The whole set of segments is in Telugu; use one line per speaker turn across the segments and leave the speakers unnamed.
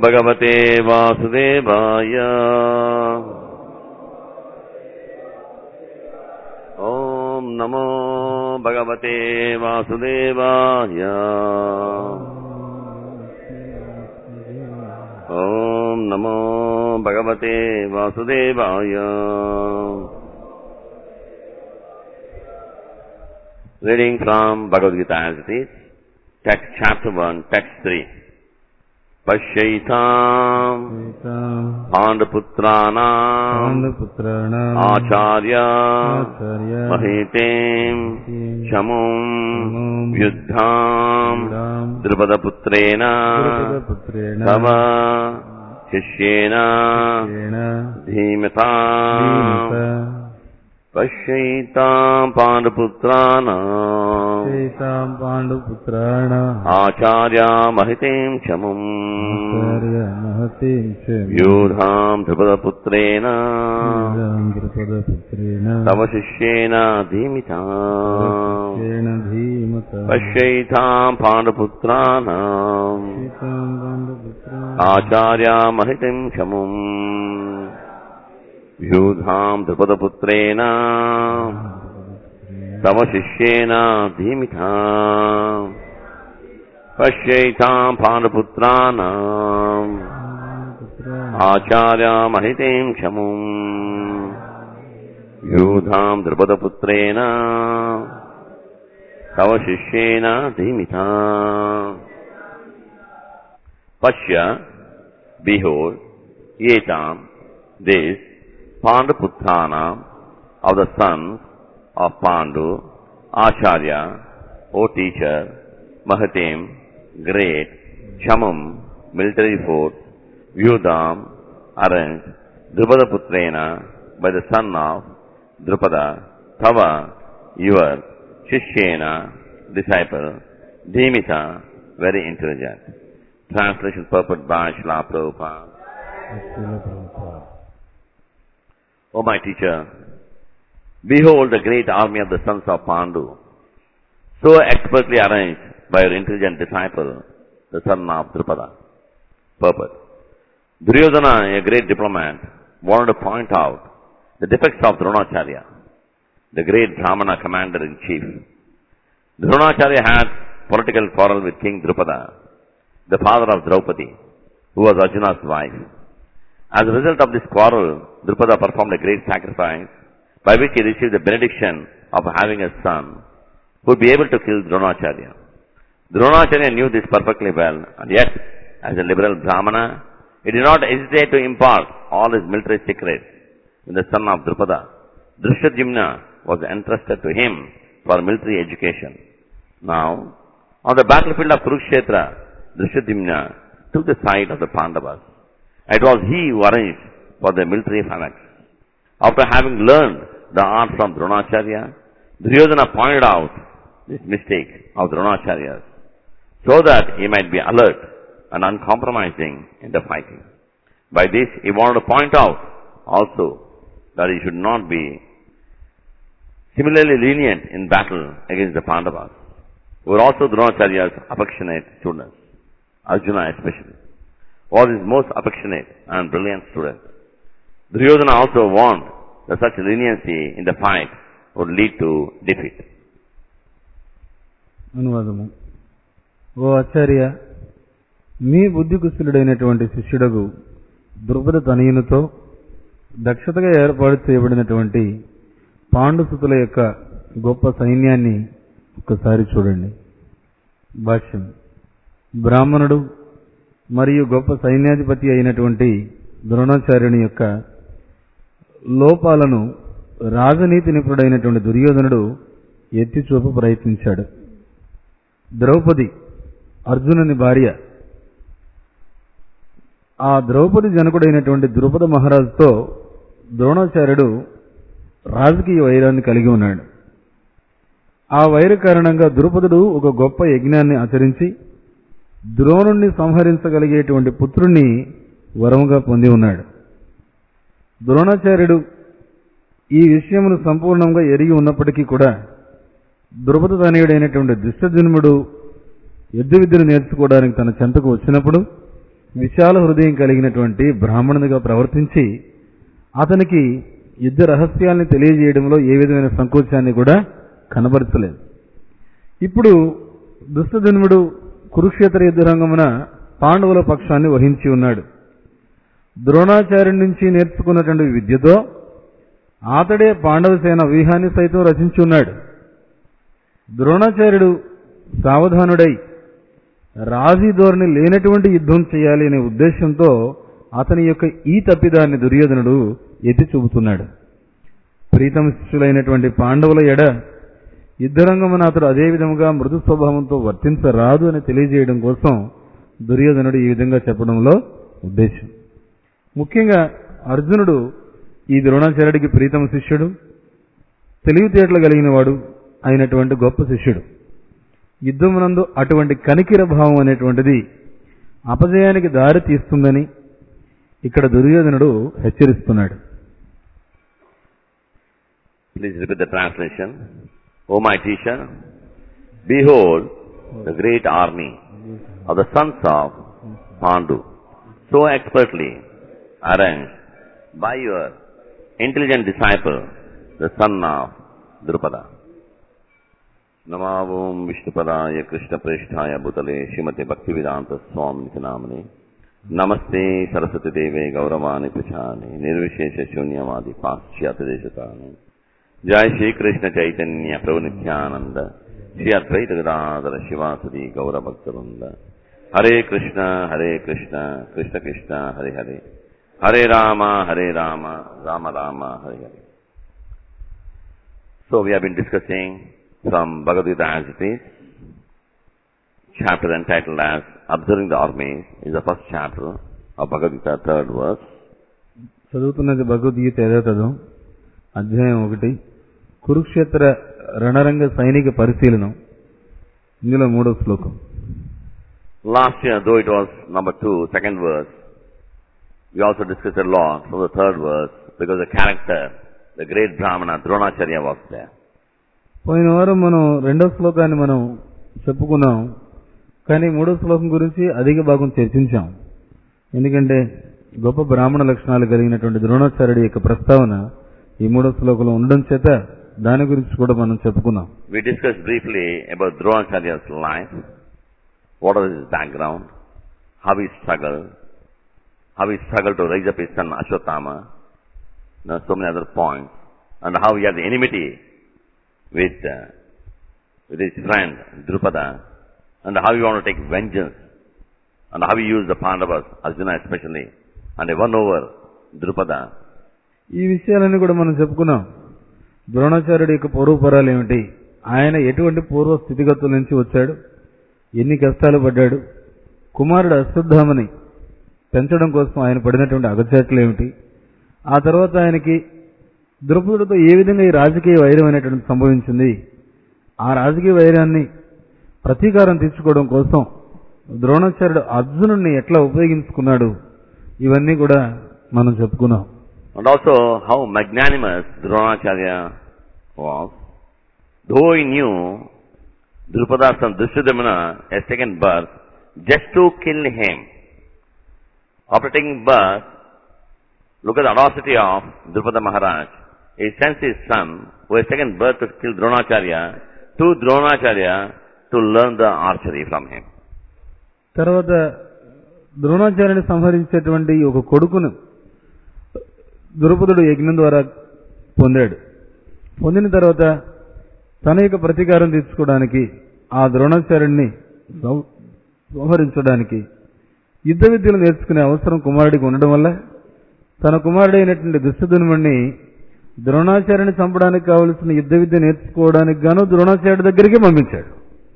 भगवते वासुदेवाय ॐ नमो भगवते वासुदेवाय ॐ नमो भगवते वासुदेवाय Reading from Bhagavad Gita as it is, text chapter 1, text 3. पश्यैताम् पाण्डपुत्राणाम्
पाण्डुपुत्राणाम्
आचार्य
आचार्य
महीतेम् शमुम्
शमुम्
युद्धाम्
युद्धाम्
द्रुपदपुत्रेण
द्रुपदपुत्रेण
तव शिष्येन
येन
धीमता
धीमता
पश्यैताम् पाण्डुपुत्राणाम्
चैताम् पाण्डुपुत्राणाम्
आचार्य महितेम् शमुम्
आचार्य महतीम् च
व्यूढाम् द्रुपदपुत्रेण
वीराम् द्रुपदपुत्रेण
तव शिष्येन धीमिता
येन धीमता
पश्यैताम् पाण्डुपुत्राणाम्
चैताम् पाण्डुपुत्राणाम्
आचार्य महितिम् शमुम् व्यूधाम् द्रुपदपुत्रेण तव शिष्येन धीमिता पश्यैताम् पाण्डुपुत्राणाम् आचार्य महितिम् शमुम् व्यूधाम् द्रुपदपुत्रेण तव शिष्येन धीमिता Pashya, behold, Yetam, this, Panduputranam, of the sons of Pandu, Acharya, O teacher, Mahatim, great, Chamam, military force, Vyudam, arranged, Drupadaputrena, by the son of Drupada, Tava, your, Shishyena, disciple, Dhimita, very intelligent. Translation purport by Srila Prabhupada. O my teacher, behold the great army of the sons of Pandu, so expertly arranged by your intelligent disciple, the son of Drupada. Purport. Duryodhana, a great diplomat, wanted to point out the defects of Dronacharya, the great Brahmana commander-in-chief. Dronacharya had political quarrel with King Drupada, the father of Draupadi, who was Arjuna's wife. As a result of this quarrel, Drupada performed a great sacrifice by which he received the benediction of having a son who would be able to kill Dronacharya. Dronacharya knew this perfectly well, and yet, as a liberal Brahmana, he did not hesitate to impart all his military secrets to the son of Drupada. Drishtadyumna was entrusted to him for military education. Now, on the battlefield of Kurukshetra, Drishtadyumna took the side of the Pandavas. It was he who arranged for the military phalanx. After having learned the art from Dronacharya, Duryodhana pointed out this mistake of Dronacharya's so that he might be alert and uncompromising in the fighting. By this, he wanted to point out also that he should not be similarly lenient in battle against the Pandavas, who were also Dronacharya's affectionate students. Arjuna especially, was his most affectionate and brilliant student. Duryodhana also warned that such leniency in the fight would lead to defeat.
అనువాదము ఓ ఆచార్య మీ బుద్ధి కుశలుడైనటువంటి శిష్యుడగు ద్రుపద తనయునితో దక్షతగా ఏర్పాటు చేయబడినటువంటి పాండుసుతుల యొక్క గొప్ప సైన్యాన్ని ఒక్కసారి చూడండి భాష్యం బ్రాహ్మణుడు మరియు గొప్ప సైన్యాధిపతి అయినటువంటి ద్రోణాచార్యుని యొక్క లోపాలను రాజనీతి నిపుణుడైనటువంటి దుర్యోధనుడు ఎత్తిచూప ప్రయత్నించాడు ద్రౌపది అర్జునుని భార్య ఆ ద్రౌపది జనకుడైనటువంటి ద్రుపద మహారాజుతో ద్రోణాచార్యుడు రాజకీయ వైరాన్ని కలిగి ఉన్నాడు ఆ వైర కారణంగా ద్రుపదుడు ఒక గొప్ప యజ్ఞాన్ని ఆచరించి ద్రోణుణ్ణి సంహరించగలిగేటువంటి పుత్రుణ్ణి వరముగా పొంది ఉన్నాడు ద్రోణాచార్యుడు ఈ విషయమును సంపూర్ణంగా ఎరిగి ఉన్నప్పటికీ కూడా ద్రుపద తనయుడైనటువంటి దుష్టజన్ముడు యుద్ధ విద్యను నేర్చుకోవడానికి తన చెంతకు వచ్చినప్పుడు విశాల హృదయం కలిగినటువంటి బ్రాహ్మణునిగా ప్రవర్తించి అతనికి యుద్ధ రహస్యాల్ని తెలియజేయడంలో ఏ విధమైన సంకోచాన్ని కూడా కనబరచలేదు ఇప్పుడు దుష్టజన్ముడు కురుక్షేత్ర యుద్ధ రంగమున పాండవుల పక్షాన్ని వహించి ఉన్నాడు ద్రోణాచార్యుడి నుంచి నేర్చుకున్నటువంటి విద్యతో అతడే పాండవ సేన వ్యూహాన్ని సైతం రచించి ఉన్నాడు ద్రోణాచార్యుడు సావధానుడై రాజీ ధోరణి లేనటువంటి యుద్ధం చేయాలి అనే ఉద్దేశంతో అతని యొక్క ఈ తప్పిదాన్ని దుర్యోధనుడు ఎత్తి చూపుతున్నాడు ప్రీతం శిష్యులైనటువంటి పాండవుల ఎడ యుద్ధరంగమున అతడు అదే విధముగా మృదు స్వభావంతో వర్తించరాదు అని తెలియజేయడం కోసం దుర్యోధనుడు ఈ విధంగా చెప్పడంలో ఉద్దేశం ముఖ్యంగా అర్జునుడు ఈ ద్రోణాచార్యుడికి ప్రీతమ శిష్యుడు తెలివితేటలు కలిగిన వాడు అయినటువంటి గొప్ప శిష్యుడు యుద్ధమునందు అటువంటి కనికిర భావం అనేటువంటిది అపజయానికి దారి తీస్తుందని ఇక్కడ దుర్యోధనుడు హెచ్చరిస్తున్నాడు
Please repeat the translation. O my teacher, behold the great army of the sons of Pandu, so expertly arranged by your intelligent disciple, the son of Drupada. नमावोम विष्णुपदाय कृष्णप्रेष्ठाय भूतले श्रीमते भक्तिवेदांत स्वामी नामने नमस्ते सरस्वती देवे गौरवाणी प्रचाने निर्विशेष शून्यवादी पाश्चात्य देशताने जय श्री कृष्ण चैतन्य प्रभु नित्यानंद श्री अद्वैत गदाधर शिवासदि गौर भक्तवृंद हरे कृष्ण हरे कृष्ण कृष्ण कृष्ण हरे हरे हरे राम हरे राम राम राम हरे हरे So we have been discussing from Bhagavad Gita as it is. Chapter entitled as Observing the Armies is the first chapter of Bhagavad Gita, third verse.
చదువుతున్నది భగవద్గీత యథాతథం అధ్యాయం ఒకటి కురుక్షేత్ర రణరంగ సైనిక పరిశీలనం ఇందులో మూడో శ్లోకం
Last year, though it was number two, second verse, we also discussed a lot from the third verse because the character, the great Brahmana Dronacharya was there.
పోయిన వారం మనం రెండో శ్లోకాన్ని మనం చెప్పుకున్నాం కానీ మూడో శ్లోకం గురించి అధిక భాగం చర్చించాం ఎందుకంటే గొప్ప బ్రాహ్మణ లక్షణాలు కలిగినటువంటి ద్రోణాచార్యుడి యొక్క ప్రస్తావన ఈ మూడో శ్లోకంలో ఉండడం చేత దాని గురించి కూడా మనం చెప్పుకున్నాం
We discussed briefly about Dronacharya's life, what was his background, how he struggled, how he struggled to raise up his son Ashwatthama, you know, so many other points, and how he had the enmity with, uh, with his friend Drupada, and how he wanted to take vengeance, and how he used the Pandavas, Arjuna especially, and he won over Drupada.
ఈ విషయాలన్నీ కూడా మనం చెప్పుకున్నాం ద్రోణాచార్యుడి యొక్క పూర్వపరాలు ఏమిటి ఆయన ఎటువంటి పూర్వ స్థితిగతుల నుంచి వచ్చాడు ఎన్ని కష్టాలు పడ్డాడు కుమారుడు అశ్వత్థామని పెంచడం కోసం ఆయన పడినటువంటి అగచాట్లు ఏమిటి ఆ తర్వాత ఆయనకి ద్రౌపదుడితో ఏ విధంగా ఈ రాజకీయ వైరం అనేటువంటి సంభవించింది ఆ రాజకీయ వైరాన్ని ప్రతీకారం తీర్చుకోవడం కోసం ద్రోణాచార్యుడు అర్జునుడిని ఎట్లా ఉపయోగించుకున్నాడు ఇవన్నీ కూడా మనం చెప్పుకున్నాం
And also how magnanimous Dronacharya was. Though he knew Drupada son Drishyadamana has taken birth just to kill him. After taking birth, look at the audacity of Drupada Maharaj. He sends his son, who has taken birth to kill Dronacharya, to Dronacharya to learn the archery from him.
తర్వాత ద్రోణాచార్యుని సంహరించేటువంటి ఒక కొడుకును ద్రుపదుడు యజ్ఞం ద్వారా పొందాడు పొందిన తర్వాత తన యొక్క ప్రతీకారం తీర్చుకోవడానికి ఆ ద్రోణాచార్యుడిని సం- సంహరించడానికి యుద్ధ విద్యలు నేర్చుకునే అవసరం కుమారుడికి ఉండడం వల్ల తన కుమారుడైనటువంటి దుష్టదునుమణ్ణి ద్రోణాచార్యుని చంపడానికి కావలసిన యుద్ధ విద్య నేర్చుకోవడానికి గాను ద్రోణాచార్యుడి దగ్గరికి పంపించాడు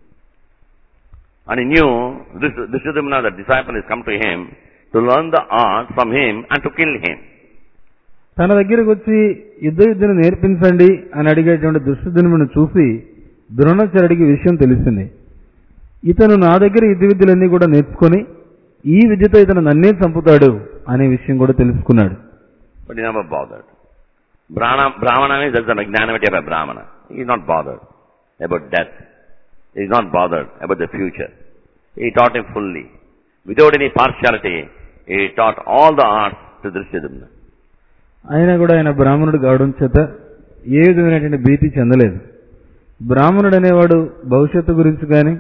And he knew this Drishyadamana, the disciple, has come to him to learn the art from him and to kill him.
తన దగ్గరికి వచ్చి యుద్ధ విద్యను నేర్పించండి అని అడిగేటువంటి దుష్టదునుమను చూసి ద్రోణాచార్యుడికి విషయం తెలిసింది ఇతను నా దగ్గర యుద్ధ విద్యలన్నీ కూడా నేర్చుకొని ఈ విద్యతో ఇతను నన్నే చంపుతాడు అనే విషయం కూడా తెలుసుకున్నాడు
But he never bothered. Brahmana, Brahmana means that's the magnanimity of a Brahmana. He is not bothered about death. He is not bothered about the future. He taught him fully. Without any partiality, he taught all the arts to Drishyadyumna.
అయినా కూడా ఆయన బ్రాహ్మణుడు కావడం చేత ఏ విధమైనటువంటి భీతి చెందలేదు బ్రాహ్మణుడు అనేవాడు భవిష్యత్తు గురించి కానీ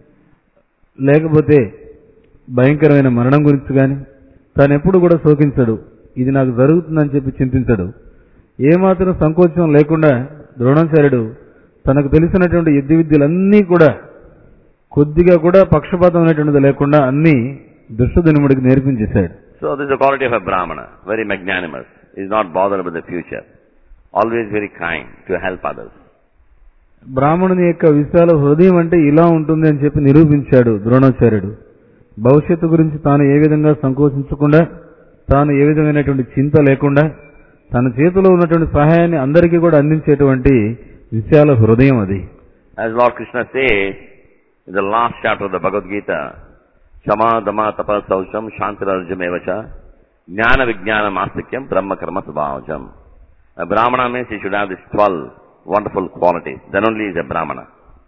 లేకపోతే భయంకరమైన మరణం గురించి కానీ తాను ఎప్పుడు కూడా శోకించడు ఇది నాకు జరుగుతుందని చెప్పి చింతించడు ఏమాత్రం సంకోచం లేకుండా ద్రోణాచార్యుడు తనకు తెలిసినటువంటి యుద్ధ విద్యలన్నీ కూడా కొద్దిగా కూడా పక్షపాతం అనేటువంటిది లేకుండా అన్ని దుష్టధనుముడికి నేర్పించేశాడు
So this is the quality of a Brahmana, very magnanimous. He is not bothered with the future. Always very kind to help others.
బ్రాహ్మణుని యొక్క విశాల హృదయం అంటే ఇలా ఉంటుంది అని చెప్పి నిరూపించాడు ద్రోణాచార్యుడు భవిష్యత్తు గురించి తాను ఏ విధంగా సంకోచించకుండా తాను ఏ విధమైనటువంటి చింత లేకుండా తన చేతిలో ఉన్నటువంటి సహాయాన్ని అందరికీ కూడా అందించేటువంటి విశాల హృదయం అది
As Lord Krishna says in the last chapter of the Bhagavad Gita, Shama Dama Tapa Saucham Shantirarjam Evacha Jnana Vijnana Mastikyam Brahma Karma Subhavajam. A Brahmana means he should have these 12 wonderful qualities. Then only he is a Brahmana.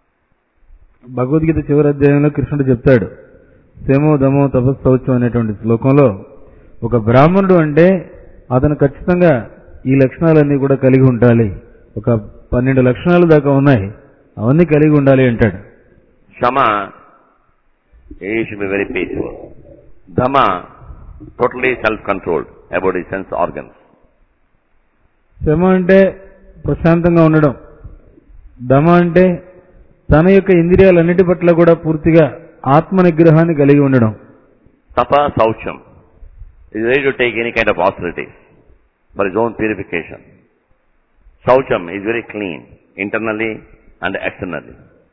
Bhagavad Gita చివరి అధ్యాయంలో కృష్ణుడు చెప్తాడు సేమో దమో తపస్సౌచం అనేటువంటి శ్లోకంలో ఒక బ్రాహ్మణుడు అంటే అతను ఖచ్చితంగా ఈ లక్షణాలన్నీ కూడా కలిగి ఉండాలి ఒక పన్నెండు లక్షణాలు దాకా ఉన్నాయి అవన్నీ కలిగి ఉండాలి అంటాడు
Shama, he should be very peaceful. Dhamma, totally self-controlled about his sense organs.
శమ అంటే ప్రశాంతంగా ఉండడం దమ అంటే తన యొక్క ఇంద్రియాలన్నిటి పట్ల కూడా పూర్తిగా ఆత్మ నిగ్రహాన్ని కలిగి ఉండడం
Tapa Saucham is ready to take any kind of austerities for his own purification. Saucham is very clean, internally and externally.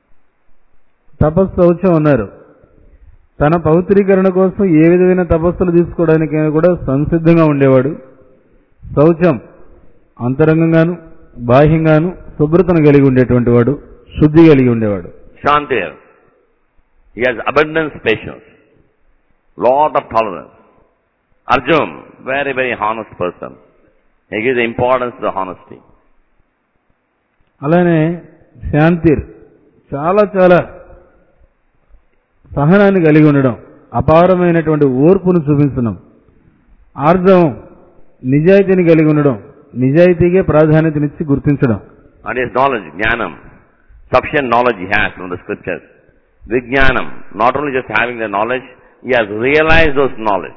తపస్సౌచం అన్నారు తన పవిత్రీకరణ కోసం ఏ విధమైన తపస్సులు తీసుకోవడానికైనా కూడా సంసిద్ధంగా ఉండేవాడు శౌచం అంతరంగంగాను బాహ్యంగాను శుభ్రతను కలిగి ఉండేటువంటి వాడు శుద్ధి కలిగి ఉండేవాడు
Shantir, he has abundance patience, lot of tolerance. Arjun, very, very honest person. He gives importance to the honesty.
అలానే శాంతిర్ చాలా చాలా సహనాన్ని కలిగి ఉండడం అపారమైనటువంటి ఓర్పును చూపించడం ఆర్జవం నిజాయితీని కలిగి ఉండడం నిజాయితీకే ప్రాధాన్యతనిచ్చి గుర్తించడం
And his knowledge, jnanam, sufficient knowledge he has from the scriptures. Vijnanam, not only just having the knowledge, he has realized those knowledge.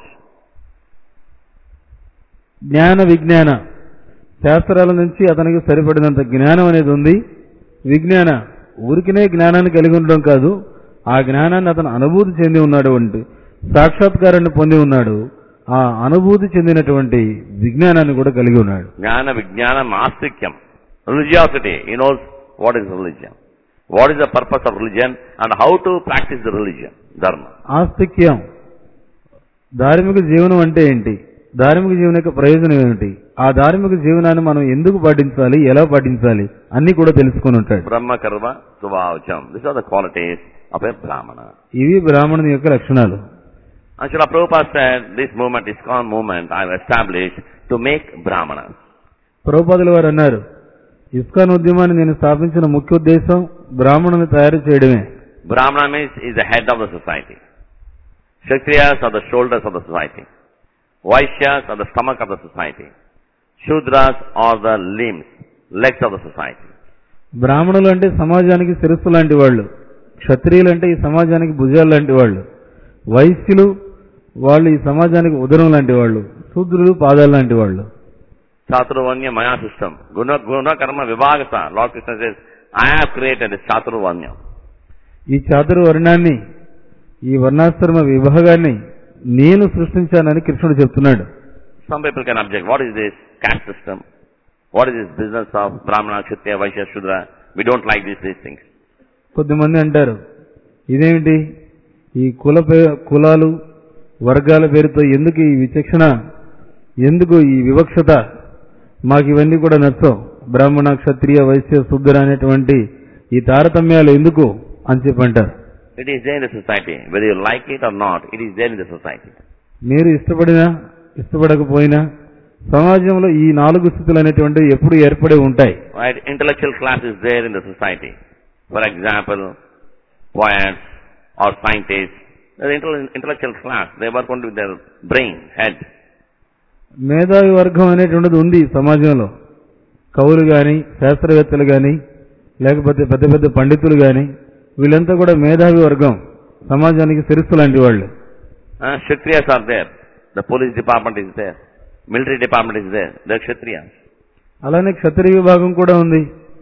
జ్ఞాన విజ్ఞాన శాస్త్రాల నుంచి అతనికి సరిపడినంత జ్ఞానం అనేది ఉంది విజ్ఞాన ఊరికినే జ్ఞానాన్ని కలిగి ఉండడం కాదు ఆ జ్ఞానాన్ని అతను అనుభూతి చెంది ఉన్నాడు అంటే సాక్షాత్కారాన్ని పొంది ఉన్నాడు ఆ అనుభూతి చెందినటువంటి విజ్ఞానాన్ని కూడా కలిగి ఉన్నాడు
Jnana, vijnanam, astikyam. Religiosity, he knows what is religion. What is the purpose of religion and how to practice the religion, dharma.
ఆస్తిక్యం ధార్మిక జీవనం అంటే ఏంటి ధార్మిక జీవనం యొక్క ప్రయోజనం ఏమిటి ఆ ధార్మిక జీవనాన్ని మనం ఎందుకు పాటించాలి ఎలా పాటించాలి అన్ని కూడా తెలుసుకొని ఉంటాడు
Brahma karma svavacham. These are the qualities of a brahmana.
ఇవి బ్రాహ్మణుని యొక్క లక్షణాలు
And Srila Prabhupada said, this movement, ISKCON movement, I have established to make brahmanas.
ప్రభుపాదుల వారు అన్నారు ఇస్కాన్ ఉద్యమాన్ని నేను స్థాపించిన ముఖ్య ఉద్దేశం బ్రాహ్మణుని తయారు చేయడమే
Brahmana means is the head of the society. Kshatriyas are the shoulders of the society. Vaishyas are the stomach of the society. Shudras are the limbs, legs of the society.
బ్రాహ్మణులు అంటే సమాజానికి శిరస్సు లాంటి వాళ్ళు క్షత్రియులు అంటే ఈ సమాజానికి భుజాలు లాంటి వాళ్ళు వైశ్యులు వాళ్ళు ఈ సమాజానికి ఉదరం లాంటి వాళ్ళు శూద్రులు పాదాలు లాంటి వాళ్ళు
Chaturvanya Maya system. Guna, guna karma vibhagasa. Lord Krishna says, I have created this Chaturvanya.
ఈ చాతుర్ వర్ణాన్ని ఈ వర్ణాశ్రమ విభాగాన్ని నేను సృష్టించానని కృష్ణుడు చెప్తున్నాడు
Some people can object, what is this caste system? What is this business of Brahmana, Kshatriya, Vaishya, Shudra? We don't like these, these things.
కొద్దిమంది అంటారు ఇదేమిటి ఈ కుల పే- కులాలు వర్గాల పేరుతో ఎందుకు ఈ విచక్షణ ఎందుకు ఈ వివక్షత మాకు ఇవన్నీ కూడా నచ్చవు బ్రాహ్మణ క్షత్రియ వైశ్య శుద్ర అనేటువంటి ఈ తారతమ్యాలు ఎందుకు అని చెప్పి అంటారు
It is there in the society. Whether you like it or not, it is there in the society.
మీరు ఇష్టపడినా ఇష్టపడకపోయినా సమాజంలో ఈ నాలుగు స్థితులు అనేటువంటివి ఎప్పుడు ఏర్పడి ఉంటాయి
Right? Intellectual class is there in the society. For example, poets or scientists The intel- intellectual class, they work only with their brain, head.
మేధావి వర్గం అనేటువంటిది ఉంది సమాజంలో కవులు గాని శాస్త్రవేత్తలు గాని లేకపోతే పెద్ద పెద్ద పండితులు గాని వీళ్ళంతా కూడా మేధావి వర్గం సమాజానికి శిరస్సు లాంటి వాళ్ళు
Uh, Kshatriyas are there. The police department is there. Military department is there. They are Kshatriyas.
అలానే క్షత్రియ విభాగం కూడా ఉంది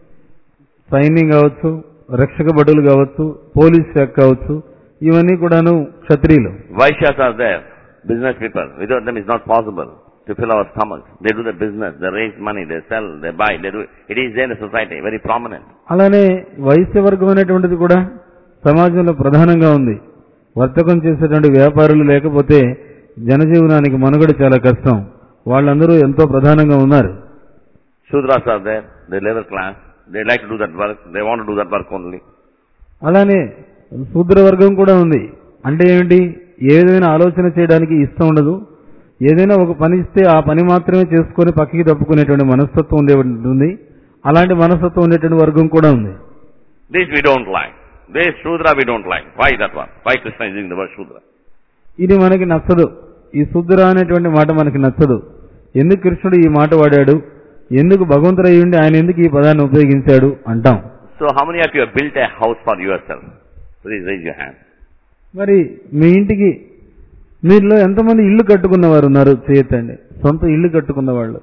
సైన్యం కావచ్చు రక్షక భటులు కావచ్చు పోలీస్ శాఖ కావచ్చు ఇవన్నీ కూడాను క్షత్రియులు
Vaishyas are there. Business people. Without them it's not possible to fill our stomachs. They do the business. They raise money. They sell. They buy. They do. It is there in the society. Very prominent.
అలానే వైశ్య వర్గం అనేటువంటిది కూడా సమాజంలో ప్రధానంగా ఉంది వర్తకం చేసేటువంటి వ్యాపారులు లేకపోతే జనజీవనానికి మనుగడ చాలా కష్టం వాళ్ళందరూ ఎంతో ప్రధానంగా ఉన్నారు
Shudras are there. They labor class. They like to do that work. They want to do that work only.
అలానే శూద్ర వర్గం కూడా ఉంది అంటే ఏమిటి ఏ విధమైన ఆలోచన చేయడానికి ఇష్టం ఉండదు ఏదైనా ఒక పని ఇస్తే ఆ పని మాత్రమే చేసుకొని పక్కకి తప్పుకునేటువంటి మనస్తత్వం ఉండే ఉంటుంది అలాంటి మనస్తత్వం ఉండేటువంటి వర్గం కూడా ఉంది
This we don't like. This Shudra we don't like. Why that one? Why Krishna is using the word Shudra?
ఇది మనకి నచ్చదు ఈ శూద్ర అనేటువంటి మాట మనకి నచ్చదు ఎందుకు కృష్ణుడు ఈ మాట వాడాడు ఎందుకు భగవంతుడు అయ్యుండి ఆయన ఎందుకు ఈ పదాన్ని ఉపయోగించాడు అంటాం
So how many of you have built a house for yourself? Please raise your hand.
మరి మీ ఇంటికి మీలో ఎంతమంది ఇల్లు కట్టుకున్న వారు ఉన్నారు చేయొద్దండి సొంత ఇల్లు కట్టుకున్న వాళ్ళు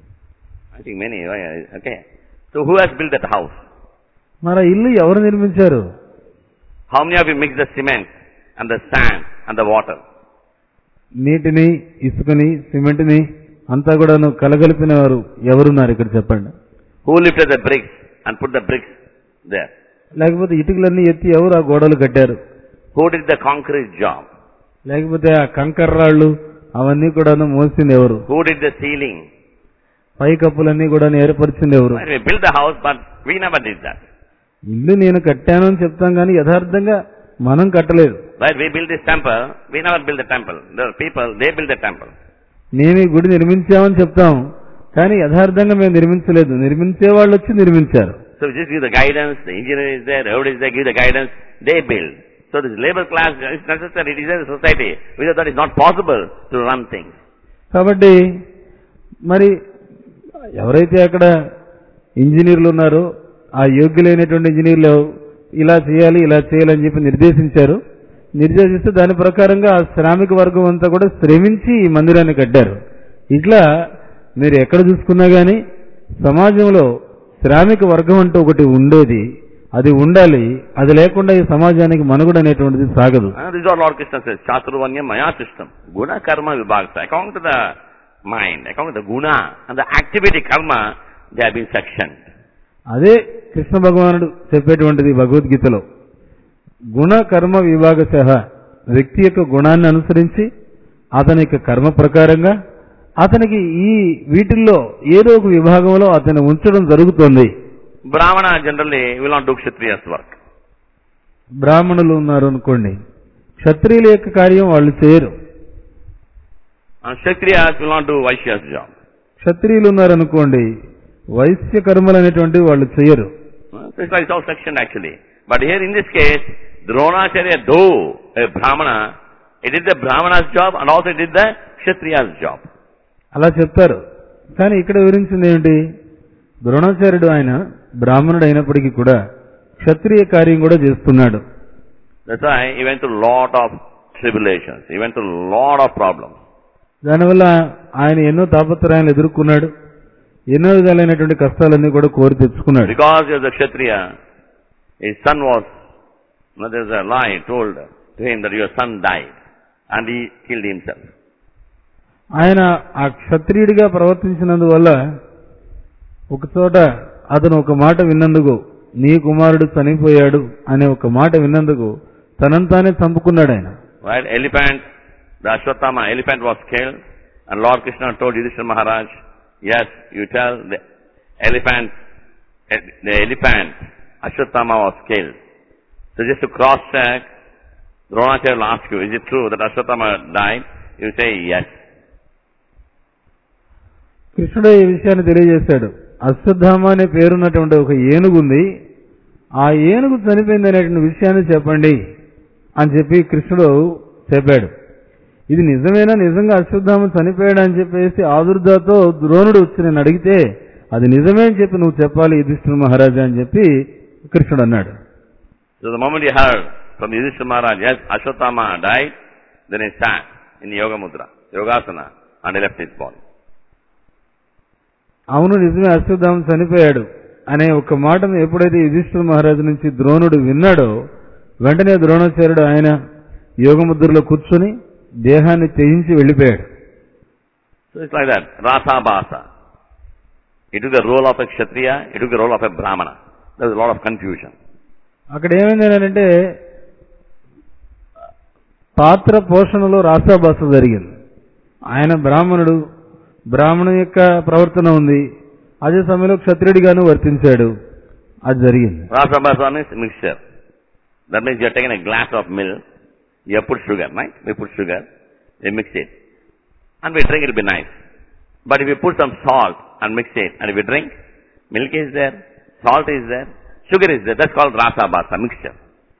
I think many. why, uh, Okay. So who has built that house?
మరి ఆ ఇల్లు ఎవరు నిర్మించారు
How many of you mix the cement and the sand and the water?
నీటిని ఇసుకని సిమెంట్ని అంతా కూడాను కలగలిపిన వారు ఎవరున్నారు ఇక్కడ చెప్పండి
Who lifted the bricks and put the bricks there?
లేకపోతే ఇటుకలన్నీ ఎత్తి ఎవరు ఆ గోడలు కట్టారు
Who did the concrete job?
లేకపోతే ఆ కంకర రాళ్ళు అవన్నీ కూడాను మోసింది ఎవరు
Who did the ceiling?
పై కప్పులన్నీ కూడా ఏర్పరిచింది ఎవరు
Well, we built the house, but we never did that.
ఇల్లు నేను కట్టాను అని చెప్తాం కానీ యథార్థంగా మనం కట్టలేదు
Right? We built this temple. We never built the temple. The people, they built the temple.
మేము ఈ గుడి నిర్మించామని చెప్తాం కానీ యథార్థంగా మేము నిర్మించలేదు నిర్మించే వాళ్ళు వచ్చి నిర్మించారు
So we just give the guidance. The engineer is there. Everybody is there. Give the guidance. They build. So this labor class is necessary. It is in the society. Without that, it's not possible to run things.
కాబట్టి మరి ఎవరైతే అక్కడ ఇంజనీర్లు ఉన్నారో ఆ యోగ్యులైనటువంటి ఇంజనీర్లు ఇలా చేయాలి ఇలా చేయాలని చెప్పి నిర్దేశించారు నిర్దేశిస్తే దాని ప్రకారంగా ఆ శ్రామిక వర్గం అంతా కూడా శ్రమించి ఈ మందిరాన్ని కట్టారు ఇట్లా మీరు ఎక్కడ చూసుకున్నా గానీ సమాజంలో శ్రామిక వర్గం అంటూ ఒకటి ఉండేది అది ఉండాలి అది లేకుండా ఈ సమాజానికి మనుగడ అనేటువంటిది సాగదు
Uh, this is what Lord Krishna says. Chaturvanya Maya system. Guna karma vibhagata. According to the mind, according to the guna and the activity karma, they have been sectioned.
అదే కృష్ణ భగవానుడు చెప్పేటువంటిది భగవద్గీతలో గుణ కర్మ విభాగశ వ్యక్తి యొక్క గుణాన్ని అనుసరించి అతని యొక్క కర్మ ప్రకారంగా అతనికి ఈ వీటిల్లో ఏదో ఒక విభాగంలో అతను ఉంచడం జరుగుతోంది
Brahmana generally will not do Kshatriya's work.
బ్రాహ్మణులు ఉన్నారు అనుకోండి క్షత్రియుల యొక్క కార్యం వాళ్ళు చేయరు
And Kshatriyas will not do Vaishya's job.
క్షత్రియులు ఉన్నారనుకోండి వైశ్య కర్మలు అనేటువంటివి వాళ్ళు చేయరు
Uh, So it's like it's all sectioned actually. But here in this case, Dronacharya, though a Brahmana, he did the Brahmana's job and also he did the Kshatriya's job.
అలా చెప్తారు కానీ ఇక్కడ వివరించింది ఏమిటి ద్రోణాచార్యుడు ఆయన బ్రాహ్మణుడు అయినప్పటికీ కూడా క్షత్రియ కార్యం కూడా చేస్తున్నాడు
That's why he went through lot of tribulations. He went through lot of problems.
దానివల్ల ఆయన ఎన్నో తాపత్రయాలు ఎదుర్కొన్నాడు ఎన్నో విధాలైనటువంటి కష్టాలన్నీ కూడా కోరి తెచ్చుకున్నాడు
Because he was a Kshatriya, his son was, no, there's a lie told to him that your son died and he killed himself.
ఆయన ఆ క్షత్రియుడిగా ప్రవర్తించినందువల్ల ఒక చోట అతను ఒక మాట విన్నందుకు నీ కుమారుడు చనిపోయాడు అనే ఒక మాట విన్నందుకు తనంతానే చంపుకున్నాడు ఆయన
Right? Elephant, the Ashwatthama elephant was killed and Lord Krishna told Yudhishthira Maharaj, yes, you tell the elephant, eh, the elephant, Ashwatthama was killed. So just to cross check, Dronacharya will ask you, is it true that Ashwatthama died? You say yes.
కృష్ణుడు ఈ విషయాన్ని తెలియజేశాడు అశ్వత్థామ అనే పేరున్నటువంటి ఒక ఏనుగు ఉంది ఆ ఏనుగు చనిపోయింది అనేటువంటి విషయాన్ని చెప్పండి అని చెప్పి కృష్ణుడు చెప్పాడు ఇది నిజమేనా నిజంగా అశ్వత్థామ చనిపోయాడు అని చెప్పేసి ఆదుర్దాతో ద్రోణుడు వచ్చి నేను అడిగితే అది నిజమే అని చెప్పి నువ్వు చెప్పాలి యుధిష్ఠిర మహారాజా అని చెప్పి కృష్ణుడు అన్నాడు
So the moment he heard from Yudhishthira Maharaj, yes, Ashwatthama died, then he sat in Yoga Mudra, Yogasana, and he left his body.
అవును నిజమే అశ్వత్థామ చనిపోయాడు అనే ఒక మాటను ఎప్పుడైతే యుధిష్ఠిర మహారాజు నుంచి ద్రోణుడు విన్నాడో వెంటనే ద్రోణాచార్యుడు ఆయన యోగముద్రలో కూర్చొని దేహాన్ని త్యజించి వెళ్ళిపోయాడు
So it's like that, Rasa Basa. He took the role of a Kshatriya, he took the role of a Brahmana. There was a lot of confusion.
అక్కడ ఏమైంది అంటే పాత్ర పోషణలో రాసాబాస జరిగింది ఆయన బ్రాహ్మణుడు బ్రాహ్మణు యొక్క ప్రవర్తన ఉంది అదే సమయంలో క్షత్రియుడిగాను వర్తించాడు అది జరిగింది
Rasa Basa means mixture. That means you are taking a glass of milk, you have put sugar, right? We put sugar, we mix it. And we drink, it will be nice. But if you put some salt and mix it, and if you drink, milk is there, salt is there, sugar is there. That's called Rasa Basa, mixture.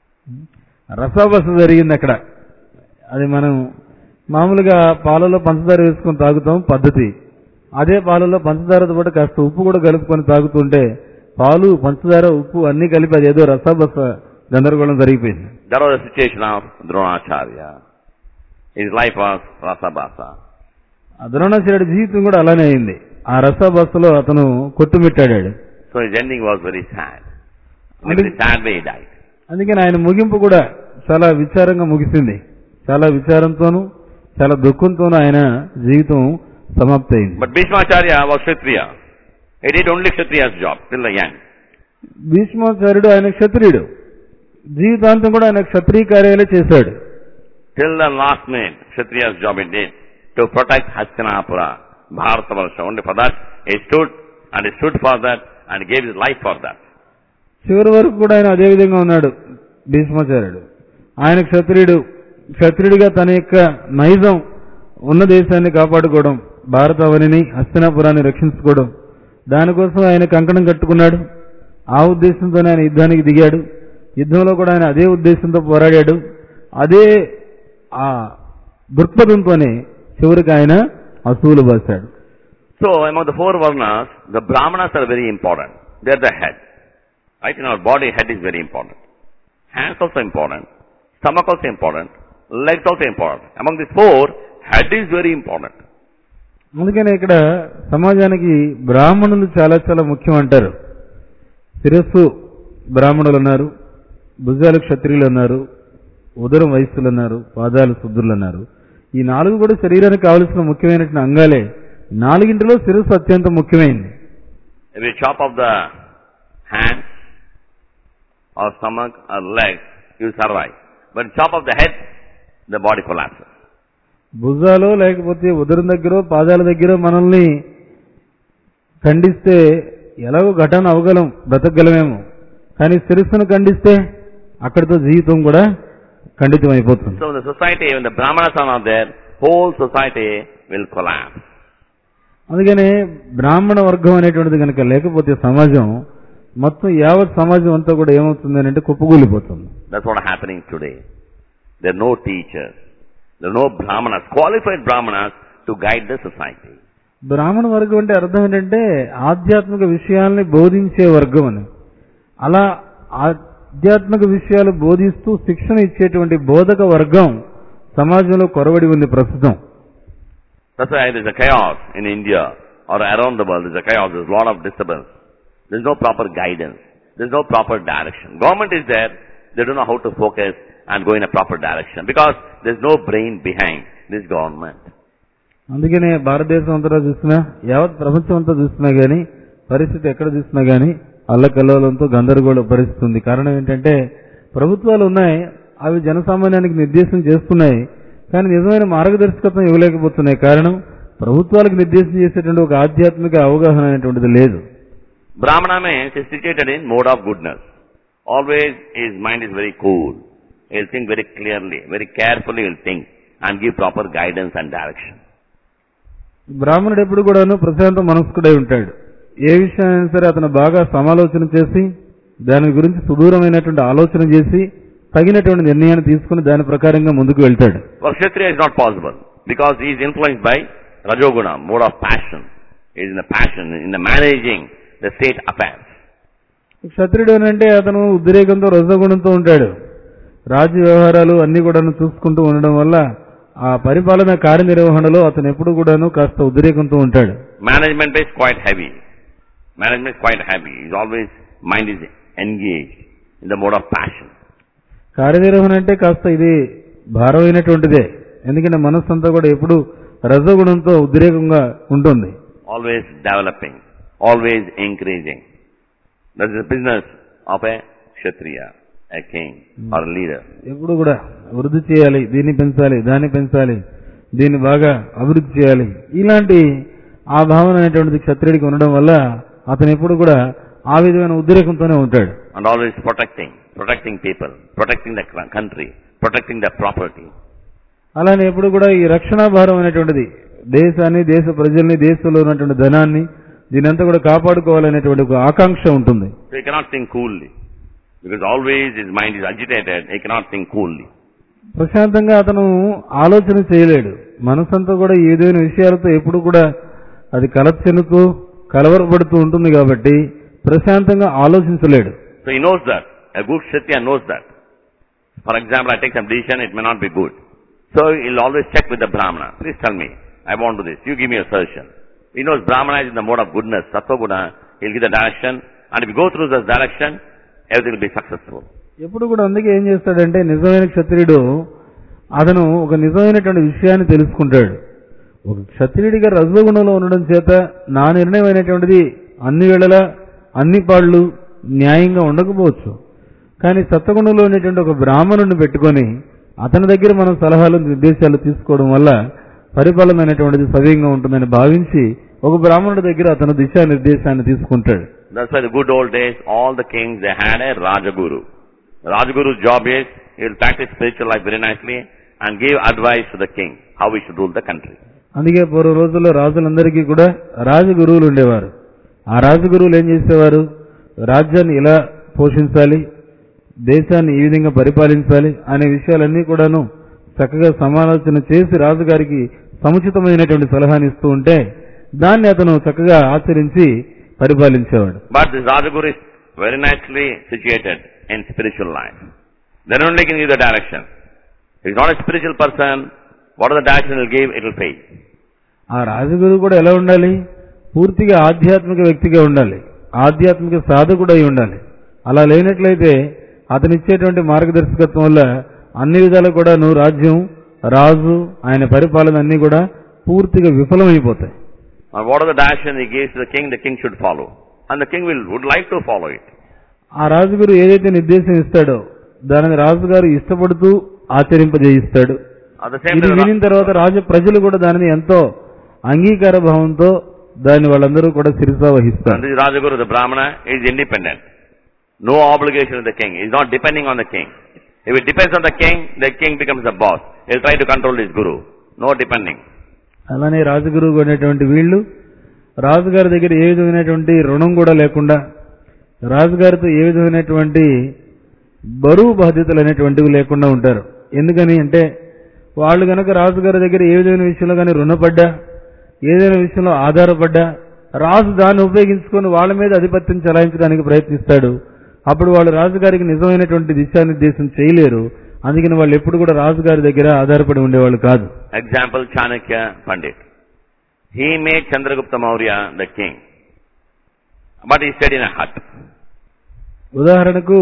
రసాబస జరిగింది అక్కడ అది మనం మామూలుగా పాలలో పంచదార వేసుకొని తాగుతాం పద్ధతి అదే పాలలో పంచదారతో పాటు కాస్త ఉప్పు కూడా కలుపుకొని తాగుతుంటే పాలు పంచదార ఉప్పు అన్ని కలిపి అది ఏదో రసాబస గందరగోళం జరిగిపోయింది
That was the situation of Dronacharya. His life was Rasa Basa.
ఆ ద్రోణాచార్యుడి జీవితం కూడా అలానే అయింది ఆ రసాబసలో అతను కొట్టుమిట్టాడాడు
So his ending was very sad. In a very sad way he died.
అందుకని ఆయన ముగింపు కూడా చాలా విచారంగా ముగిసింది చాలా విచారంతోనూ చాలా దుఃఖంతోనూ ఆయన జీవితం సమాప్తి అయింది
But Bhishmacharya was Kshatriya. He did only Kshatriya's job till the end.
భీష్మాచార్యుడు ఆయన క్షత్రియుడు జీవితాంతం కూడా ఆయన క్షత్రియ కార్యాలే చేశాడు
Till the last minute, Kshatriya's job he did to protect Hastinapura, Bharatavarsha. Only for that, he stood and he stood for that and gave his life for that.
చివరి వరకు కూడా ఆయన అదే విధంగా ఉన్నాడు భీష్మాచార్యుడు ఆయన క్షత్రియుడు క్షత్రియుడిగా తన యొక్క నైజం ఉన్న దేశాన్ని కాపాడుకోవడం భారతావనిని హస్తినాపురాన్ని రక్షించుకోవడం దానికోసం ఆయన కంకణం కట్టుకున్నాడు ఆ ఉద్దేశంతోనే ఆయన యుద్ధానికి దిగాడు యుద్ధంలో కూడా ఆయన అదే ఉద్దేశంతో పోరాడాడు అదే ఆ దృక్పథంతోనే చివరికి ఆయన అసూలు బాశాడు
So among the four varnas, the brahmanas are very important. They are the head. Right? In our body, head is very important. Hands also important. Stomach also important. Legs also important. Among these four, head is very important.
అందుకనే ఇక్కడ సమాజానికి బ్రాహ్మణులు చాలా చాలా ముఖ్యం అంటారు శిరస్సు బ్రాహ్మణులు అన్నారు భుజాలు క్షత్రియులు అన్నారు ఉదరం వయస్సులు అన్నారు పాదాలు శుద్ధులు అన్నారు ఈ నాలుగు కూడా శరీరానికి కావలసిన ముఖ్యమైనటువంటి అంగాలే నాలుగింటిలో శిరస్సు అత్యంత ముఖ్యమైనది
If you chop off the hands or stomach or legs, you survive. But chop off the head, the body collapses.
భుజాలు లేకపోతే ఉదరం దగ్గర పాదాల దగ్గర మనల్ని ఖండిస్తే ఎలాగో ఘటన అవగలం బ్రతకగలమేమో కానీ శిరస్సును ఖండిస్తే అక్కడితో జీవితం కూడా ఖండితం అయిపోతుంది
So the society, when the brahmanas are not there, whole society will collapse.
అందుకనే బ్రాహ్మణ వర్గం అనేటువంటిది కనుక లేకపోతే సమాజం మొత్తం యావత్ సమాజం అంతా కూడా ఏమవుతుంది అని అంటే కుప్పకూలిపోతుంది
That's what is happening today. There are no teachers. There are no brahmanas, qualified brahmanas to guide the society.
బ్రాహ్మణ వర్గం అంటే అర్థం ఏంటంటే ఆధ్యాత్మిక విషయాల్ని బోధించే వర్గం అని అలా ఆధ్యాత్మిక విషయాలు బోధిస్తూ శిక్షణ ఇచ్చేటువంటి బోధక వర్గం సమాజంలో కొరవడి ఉంది ప్రస్తుతం
That's why there's a chaos in India or around the world. There's a chaos. There's a lot of disturbance. There's no proper guidance. There's no proper direction. Government is there. They don't know how to focus and go in a proper direction because there's no brain behind this government.
అందుకనే భారతదేశం అంతటా చూసినా యావత్ ప్రపంచం అంతా చూసినా గానీ పరిస్థితి ఎక్కడ చూసినా గానీ అల్లకల్లోలంతో గందరగోళ పరిస్థితి ఉంది కారణం ఏంటంటే ప్రభుత్వాలు ఉన్నాయి అవి జనసామాన్యానికి నిర్దేశం చేస్తున్నాయి కానీ నిజమైన మార్గదర్శకత్వం ఇవ్వలేకపోతున్నాయి కారణం ప్రభుత్వాలకు నిర్దేశం చేసేటువంటి ఒక ఆధ్యాత్మిక అవగాహన అనేటువంటిది లేదు
Brahmana means is situated in mode of goodness. Always his mind is very cool. He'll think very clearly, very carefully he'll think and give proper guidance and direction.
బ్రాహ్మణుడు ఎప్పుడు కూడాను ప్రశాంత మనస్కుడై ఉంటాడు ఏ విషయాన్ని సరే అతను బాగా సమాలోచన చేసి దాని గురించి సుదూరమైనటువంటి ఆలోచన చేసి తగినటువంటి నిర్ణయాన్ని తీసుకుని దాని ప్రకారంగా ముందుకు వెళ్తాడు
For Kshatriya is not possible because he is influenced by Rajoguna, mode of passion. He is in the passion, in the managing the state affairs.
క్షత్రియుడు అని అంటే అతను ఉద్రేకంతో రజగుణంతో ఉంటాడు రాజ్య వ్యవహారాలు అన్ని కూడాను చూసుకుంటూ ఉండడం వల్ల ఆ పరిపాలన కార్యనిర్వహణలో అతను ఎప్పుడు కూడాను కాస్త ఉద్రేకంతో ఉంటాడు
Management is quite heavy. Management is quite heavy. His always mind is engaged in the mode of passion.
కార్యనిర్వహణ అంటే కాస్త ఇది భారమైనటువంటిదే ఎందుకంటే మనస్సు అంతా కూడా ఎప్పుడు రజగుణంతో ఉద్రేకంగా ఉంటుంది
Always developing, always increasing. That is the business of a Kshatriya, a king or a leader.
ఎప్పుడు కూడా వృద్ధి చేయాలి దీన్ని పెంచాలి దాన్ని పెంచాలి దీన్ని బాగా అభివృద్ధి చేయాలి ఇలాంటి ఆ భావన అనేటువంటిది క్షత్రియుడికి ఉండడం వల్ల అతను ఎప్పుడు కూడా ఆ విధమైన ఉద్రేకంతోనే ఉంటాడు
And always protecting, protecting people, protecting the cr- country, protecting the property.
అలానే ఎప్పుడు కూడా ఈ రక్షణా భారం అనేటువంటిది దేశాన్ని దేశ ప్రజల్ని దేశంలో ఉన్నటువంటి ధనాన్ని దీనంతా కూడా కాపాడుకోవాలనేటువంటి ఒక ఆకాంక్ష ఉంటుంది
So he cannot think coolly. Because always his mind is agitated, he cannot think coolly.
ప్రశాంతంగా అతను ఆలోచన చేయలేడు మనసంతా కూడా ఏదైనా విషయాలతో ఎప్పుడు కూడా అది కలత చెందుతూ కలవరపడుతూ ఉంటుంది కాబట్టి ప్రశాంతంగా ఆలోచించలేడు
So he knows that. A good Kshatriya knows that. For example, I take some decision, it may not be good. So he'll always check with the Brahmana. Please tell me, I want to do this. You give me a suggestion. He knows Brahmana is in the mode of goodness, Sattva Guna. He'll give the direction. And if you go through this direction, everything will be successful.
ఎప్పుడు కూడా అందుకే ఏం చేస్తాడంటే నిజమైన క్షత్రియుడు అతను ఒక నిజమైనటువంటి విషయాన్ని తెలుసుకుంటాడు ఒక క్షత్రియుడిగా రజోగుణంలో ఉండడం చేత నా నిర్ణయం అయినటువంటిది అన్ని వేళలా అన్ని పాళ్ళు న్యాయంగా ఉండకపోవచ్చు కానీ సత్వగుణంలో ఉండేటువంటి ఒక బ్రాహ్మణుడిని పెట్టుకొని అతని దగ్గర మనం సలహాలు నిర్దేశాలు తీసుకోవడం వల్ల పరిపాలన అనేటువంటిది సవ్యంగా ఉంటుందని భావించి ఒక బ్రాహ్మణుడి దగ్గర అతను దిశానిర్దేశాన్ని తీసుకుంటాడు
That's why the good old days, all the kings, they had a Rajaguru. Rajaguru's job is, he will practice spiritual life very nicely and give advice to the king, how we should rule the country.
అందుకే పూర్వ రోజుల్లో రాజులందరికీ కూడా రాజగురువులు ఉండేవారు ఆ రాజగురువులు ఏం చేసేవారు రాజ్యాన్ని ఎలా పోషించాలి దేశాన్ని ఈ విధంగా పరిపాలించాలి అనే విషయాలన్నీ కూడాను చక్కగా సమాలోచన చేసి రాజుగారికి సముచితమైనటువంటి సలహాని ఇస్తూ ఉంటే దాన్ని అతను చక్కగా ఆచరించి పరిపాలించేవాడు
But this Rajaguru is very nicely situated in spiritual life. Then only can give the direction. If he's not a spiritual person, what are the direction he'll give, it will fail.
ఆ రాజగురువు కూడా ఎలా ఉండాలి పూర్తిగా ఆధ్యాత్మిక వ్యక్తిగా ఉండాలి ఆధ్యాత్మిక సాధకుడు అయి ఉండాలి అలా లేనట్లయితే అతను ఇచ్చేటువంటి మార్గదర్శకత్వం వల్ల అన్ని విధాలు కూడా నువ్వు రాజ్యం రాజు ఆయన పరిపాలన అన్ని కూడా పూర్తిగా విఫలమైపోతాయి
And what are the direction he gives to the king, the king should follow. And the king will would like to follow it.
ఆ రాజుగారు ఏదైతే నిర్దేశం ఇస్తాడో దానిని రాజుగారు ఇష్టపడుతూ ఆచరింపజేయిస్తాడు
At the same
ఇది
time,
వినిన తర్వాత రాజ ప్రజలు కూడా దానిని ఎంతో అంగీకార భావంతో దాన్ని వాళ్ళందరూ కూడా శిరసా
and
వహిస్తారు
this Rajaguru, the Brahmana, is independent. No obligation of the king. He's not depending on the king. If it depends on the king, the king becomes the boss. He'll try to control his guru. No depending.
అలానే రాజగురువు అనేటువంటి వీళ్ళు రాజుగారి దగ్గర ఏ విధమైనటువంటి రుణం కూడా లేకుండా రాజుగారితో ఏ విధమైనటువంటి బరువు బాధ్యతలు అనేటువంటివి లేకుండా ఉంటారు ఎందుకని అంటే వాళ్ళు గనక రాజుగారి దగ్గర ఏ విధమైన విషయంలో కానీ రుణపడ్డా ఏదైనా విషయంలో ఆధారపడ్డా రాజు దాన్ని ఉపయోగించుకొని వాళ్ళ మీద ఆధిపత్యం చలాయించడానికి ప్రయత్నిస్తాడు అప్పుడు వాళ్ళు రాజుగారికి నిజమైనటువంటి దిశానిర్దేశం చేయలేరు అందుకని వాళ్ళు ఎప్పుడు కూడా రాజుగారి దగ్గర ఆధారపడి ఉండేవాళ్ళు కాదు
Example, Chanakya Pandit. He made Chandragupta Maurya the king. But he stayed in a hut.
ఉదాహరణకు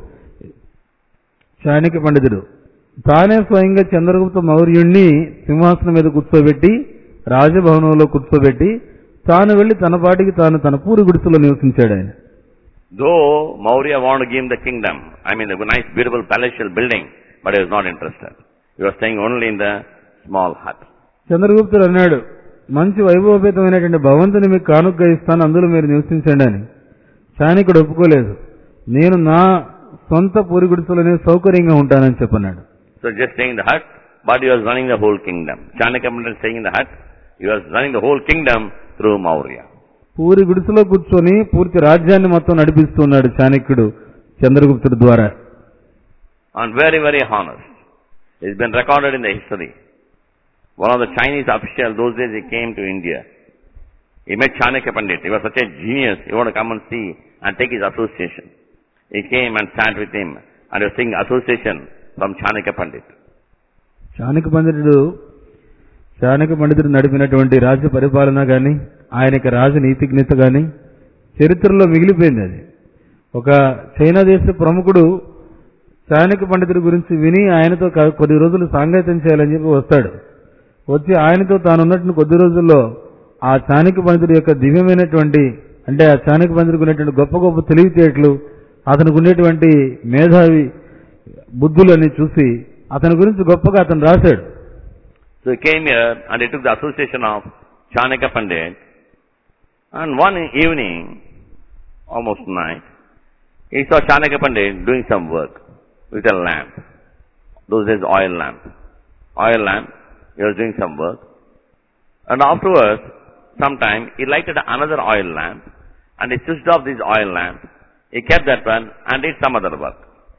చాణక్య పండితుడు తానే స్వయంగా చంద్రగుప్త మౌర్యుణ్ణి సింహాసనం మీద కూర్చోబెట్టి రాజభవనంలో కూర్చోబెట్టి తాను వెళ్లి తన పాటికి తాను తన పూరి గుడిసెలో నివసించాడు ఆయన
Though Maurya wanted to give him the kingdom, I mean the nice beautiful palatial building, but he was not interested. He was staying only in the small hut.
చంద్రగుప్తుడు అన్నాడు మంచి వైభవపేతమైనటువంటి భవంతుని మీకు కానుక ఇస్తాను అందులో మీరు నివసించండి అని చాణక్యుడు ఒప్పుకోలేదు నేను నా సొంత పూరి గుడిసెలోనే సౌకర్యంగా ఉంటానని చెప్పన్నాడు
So just staying in the hut, but he was running the whole kingdom. Chanakya Pandit staying in the hut, he was running the whole kingdom through Maurya.
Puri గుడిసెలో కూర్చొని పూర్తి రాజ్యాన్ని మొత్తం నడిపిస్తున్నాడు చాణక్యుడు చంద్రగుప్తుడి ద్వారా
and very, very honest. It's been recorded in the history. One of the Chinese officials, those days he came to India. He met Chanakya Pandit. He was such a genius. He wanted to come and see and take his association. He came and sat with him and he was taking association from Chanakya Pandit.
Chanakya పండితుడు చాణక్య పండితుడు నడిపినటువంటి రాజ్య పరిపాలన గాని ఆయన యొక్క రాజనీతిజ్ఞత గాని చరిత్రలో మిగిలిపోయింది అది ఒక చైనా దేశ ప్రముఖుడు చాణక్య పండితుడి గురించి విని ఆయనతో క- కొద్ది రోజులు సాంగత్యం చేయాలని చెప్పి వస్తాడు వచ్చి ఆయనతో తాను ఉన్నటువంటి కొద్ది రోజుల్లో ఆ చాణక్య పండితుడి యొక్క దివ్యమైనటువంటి అంటే ఆ చాణక్య పండితుడికి ఉన్నటువంటి గొప్ప గొప్ప తెలివితేటలు అతనికి ఉండేటువంటి మేధావి బుద్ధులని చూసి అతని గురించి గొప్పగా అతను రాశాడు
So he came here and he took the association of Chanakya Pandit. And one evening, almost night, he saw Chanakya Pandit doing some work with a lamp. Those days oil lamp. Oil lamp, he was doing some work. And afterwards, sometime, he lighted another oil lamp and he switched off this oil lamp. He kept that one and did some other work.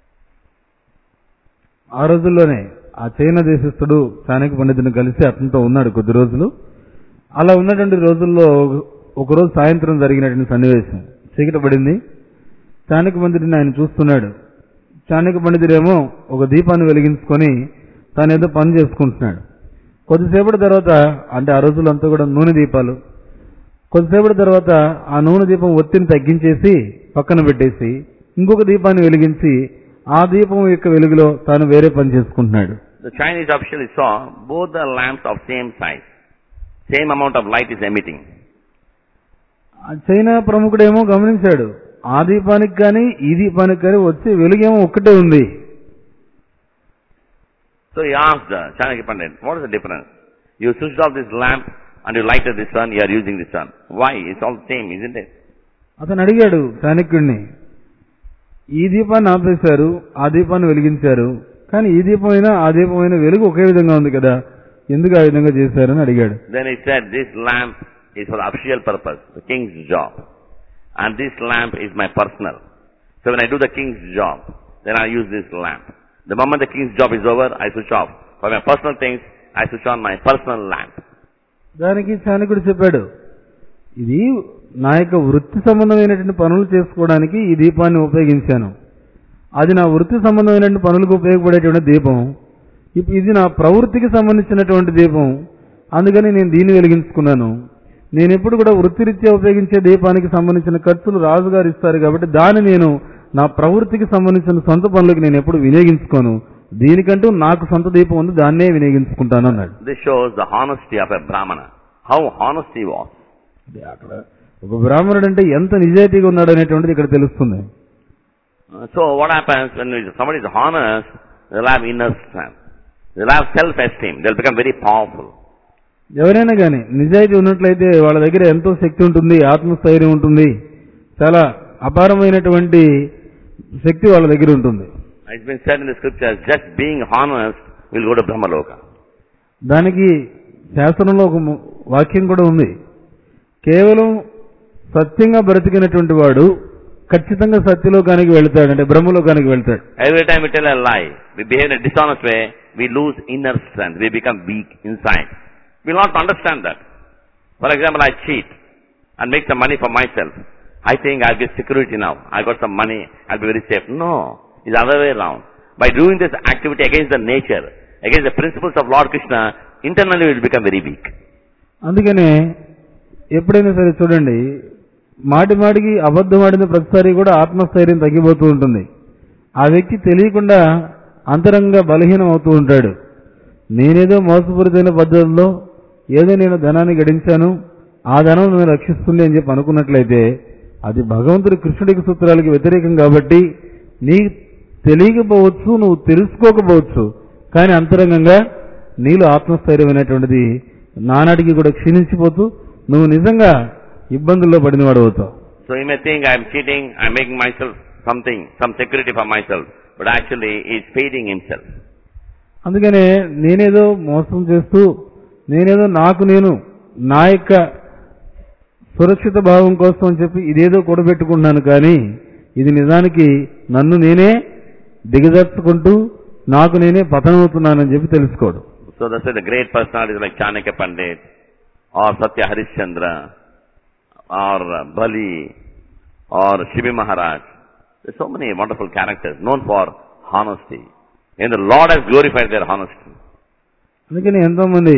ఆ రోజుల్లోనే ఆ చైనా దేశస్థుడు చాణక్య పండితుని కలిసి అతనితో ఉన్నాడు కొద్ది రోజులు అలా ఉన్నటువంటి రోజుల్లో ఒకరోజు సాయంత్రం జరిగినటువంటి సన్నివేశం చీకటి పడింది చాణక్య పండితుడిని ఆయన చూస్తున్నాడు చాణక్య పండితుడేమో ఒక దీపాన్ని వెలిగించుకొని తాను ఏదో పని చేసుకుంటున్నాడు కొద్దిసేపటి తర్వాత అంటే ఆ రోజులంతా కూడా నూనె దీపాలు కొద్దిసేపటి తర్వాత ఆ నూనె దీపం ఒత్తిని తగ్గించేసి పక్కన పెట్టేసి ఇంకొక దీపాన్ని వెలిగించి ఆ దీపం యొక్క వెలుగులో తాను వేరే పని చేసుకుంటున్నాడు
The Chinese official saw both the lamps of same size. Same amount of light is emitting.
ఆ చైనా ప్రముఖుడేమో గమనించాడు ఆ దీపానికి కానీ ఈ దీపానికి కానీ వచ్చే వెలుగేమో ఒక్కటే ఉంది
So he asked uh, Chanakya Pandit, what is the difference? You switched off this lamp and you lighted this one, you are using this one. Why? It's all same, isn't it?
అతను అడిగాడు చాణక్యుడిని ఈ దీపాన్ని ఆపేశారు ఆ దీపాన్ని వెలిగించారు కానీ ఈ దీపమైనా ఆ దీపమైనా వెలుగు ఒకే విధంగా ఉంది కదా ఎందుకు ఆ విధంగా చేశారని అడిగాడు
Then he said, this lamp is for official purpose, the king's job. And this lamp is my personal. So when I do the king's job, then I use this lamp. The moment the king's job is over, I switch off. For my personal things, I switch on my personal lamp.
దానికి చాణకుడు చెప్పాడు ఇది నా యొక్క వృత్తి సంబంధమైనటువంటి పనులు చేసుకోవడానికి ఈ దీపాన్ని ఉపయోగించాను అది నా వృత్తి సంబంధమైనటువంటి పనులకు ఉపయోగపడేటువంటి దీపం ఇప్పుడు ఇది నా ప్రవృత్తికి సంబంధించినటువంటి దీపం అందుకని నేను దీన్ని వెలిగించుకున్నాను నేను ఎప్పుడు కూడా వృత్తిరీత్యా ఉపయోగించే దీపానికి సంబంధించిన ఖర్చులు రాజుగారు ఇస్తారు కాబట్టి దాన్ని నేను నా ప్రవృత్తికి సంబంధించిన సొంత పనులకు నేను ఎప్పుడు వినియోగించుకోను దీనికంటూ నాకు సొంత దీపం ఉంది దాన్నే వినియోగించుకుంటాను అన్నాడు
This shows the honesty of a Brahmana. How honest he was.
అంటే అక్కడ ఒక బ్రాహ్మణుడు అంటే ఎంత నిజాయితీగా ఉన్నాడు అనేటువంటిది ఇక్కడ తెలుస్తుంది
Uh, So what happens when somebody is honest, they'll have inner strength. They'll have self-esteem. They'll become very powerful.
ఎవరైనా కానీ నిజాయితీ ఉన్నట్లయితే వాళ్ళ దగ్గర ఎంతో శక్తి ఉంటుంది ఆత్మస్థైర్యం ఉంటుంది చాలా అపారమైనటువంటి శక్తి వాళ్ళ దగ్గర ఉంటుంది
It's been said in the scriptures, just being honest will go to Brahmaloka.
దానికి శాస్త్రంలో ఒక ము- వాక్యం కూడా ఉంది కేవలం సత్యంగా బ్రతికినటువంటి వాడు ఖచ్చితంగా సత్యలోకానికి వెళ్తాడు అంటే బ్రహ్మలోకానికి వెళ్తాడు
Every time we tell a lie, we behave in a dishonest way, we lose inner strength. We become weak inside. We will not understand that. For example, I cheat and make some money for myself. I think I'll get security now. I got some money, I'll be very safe. No, it's the other way around. By doing this activity against the nature, against the principles of Lord Krishna, internally we will become very weak.
అందుకనే ఎప్పుడైనా సరే చూడండి మాటి మాటికి అబద్ధం ఆడిన ప్రతిసారి కూడా ఆత్మస్థైర్యం తగ్గిపోతూ ఉంటుంది ఆ వ్యక్తి తెలియకుండా అంతరంగ బలహీనం అవుతూ ఉంటాడు నేనేదో మోసపూరితమైన పద్ధతుల్లో ఏదో నేను ధనాన్ని గడించాను ఆ ధనం నన్ను రక్షిస్తుంది అని చెప్పి అనుకున్నట్లయితే అది భగవంతుడి కృష్ణుడికి సూత్రాలకి వ్యతిరేకం కాబట్టి నీ తెలియకపోవచ్చు నువ్వు తెలుసుకోకపోవచ్చు కానీ అంతరంగంగా నీలో ఆత్మస్థైర్యమైనటువంటిది నానాటికి కూడా క్షీణించిపోతూ నువ్వు నిజంగా ఇబ్బందుల్లో పడినవాడు అవుతావు
So you may think I'm cheating, I'm making myself something, some security for myself, but actually he's feeding himself.
అందుకనే నేనేదో మోసం చేస్తూ నేనేదో నాకు నేను నా యొక్క సురక్షిత భావం కోసం అని చెప్పి ఇదేదో కూడబెట్టుకున్నాను కానీ ఇది నిజానికి నన్ను నేనే దిగజార్చుకుంటూ నాకు నేనే పతనమవుతున్నానని చెప్పి తెలుసుకోడు
So that's why the great personalities like Chanakya Pandit or Satya Harishchandra or uh, Bali or Shivi Maharaj. There's so many wonderful characters known for honesty. And the Lord has glorified their honesty.
అందుకని ఎంతో మంది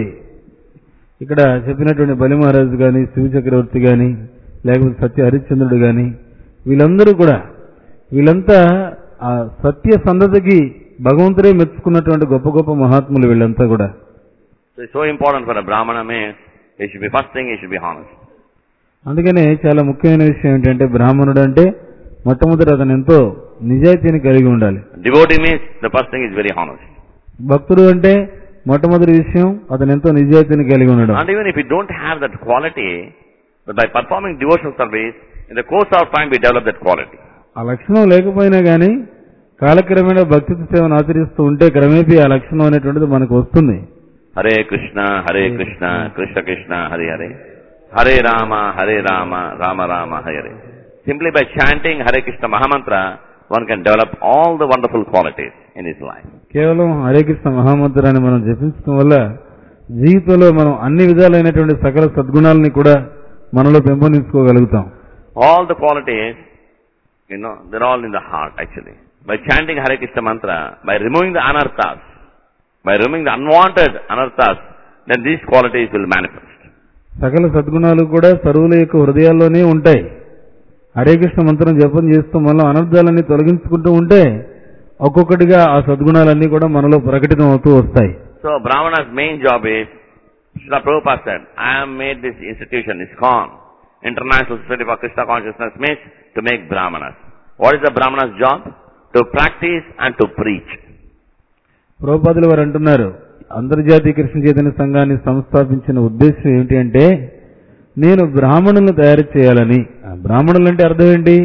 ఇక్కడ చెప్పినటువంటి బలి మహారాజు గాని శివ చక్రవర్తి గాని లేకపోతే సత్య హరిశ్చంద్రుడు గాని వీళ్ళందరూ కూడా వీళ్ళంతా ఆ సత్య సందతికి భగవంతుడే మెచ్చుకున్నటువంటి గొప్ప గొప్ప మహాత్ములు వీళ్ళంతా కూడా
So it's so important for a Brahmana means he should be first thing he should be honest.
అందుకనే చాలా ముఖ్యమైన విషయం ఏంటంటే బ్రాహ్మణుడు అంటే మొట్టమొదటి అతను ఎంతో నిజాయితీని కలిగి ఉండాలి
Devotee means the first thing is very honest.
భక్తుడు అంటే మొట్టమొదటి విషయం అతను ఎంతో నిజాయితీని కలిగి ఉండడం
And even if you don't have that quality, but by performing devotional service, in the course of time we develop that quality.
ఆ లక్షణం లేకపోయినా గానీ కాలక్రమేణా భక్తి సేవను ఆచరిస్తూ ఉంటే క్రమేపీ ఆ లక్షణం అనేటువంటిది మనకు వస్తుంది
Hare Krishna, Hare Krishna, Krishna Krishna, Hare Hare. Hare Rama, Hare Rama, Rama Rama, Hare Hare. Simply by chanting Hare Krishna Mahamantra, one can develop all the wonderful qualities in his life.
కేవలం హరే కృష్ణ మహామంత్రాన్ని మనం జపించడం వల్ల జీవితంలో మనం అన్ని విధాలైనటువంటి సకల సద్గుణాలని కూడా మనలో పెంపొందించుకోగలుగుతాం
All the qualities, you know, they're all in the heart actually. By chanting Hare Krishna mantra, by removing the anarthas, by removing the unwanted anarthas, then these qualities will manifest.
సకల సద్గుణాలు కూడా సర్వుల యొక్క హృదయాల్లోనే ఉంటాయి హరే కృష్ణ మంత్రం జపం చేస్తూ మనలో అనర్థాలన్నీ తొలగించుకుంటూ ఉంటే ఒక్కొక్కటిగా ఆ సద్గుణాలన్నీ కూడా మనలో ప్రకటితం అవుతూ వస్తాయి
So Brahmana's main job is, Srila Prabhupada said, I have made this institution, ISKCON, International Society for Krishna Consciousness means to make Brahmanas. What is the Brahmana's job? To practice and to preach.
ప్రభుపాదులు వారు అంటున్నారు అంతర్జాతీయ కృష్ణ చైతన్య సంఘాన్ని సంస్థాపించిన ఉద్దేశం ఏమిటి అంటే నేను బ్రాహ్మణులను తయారు చేయాలని ఆ బ్రాహ్మణులు అంటే అర్థం ఏంటి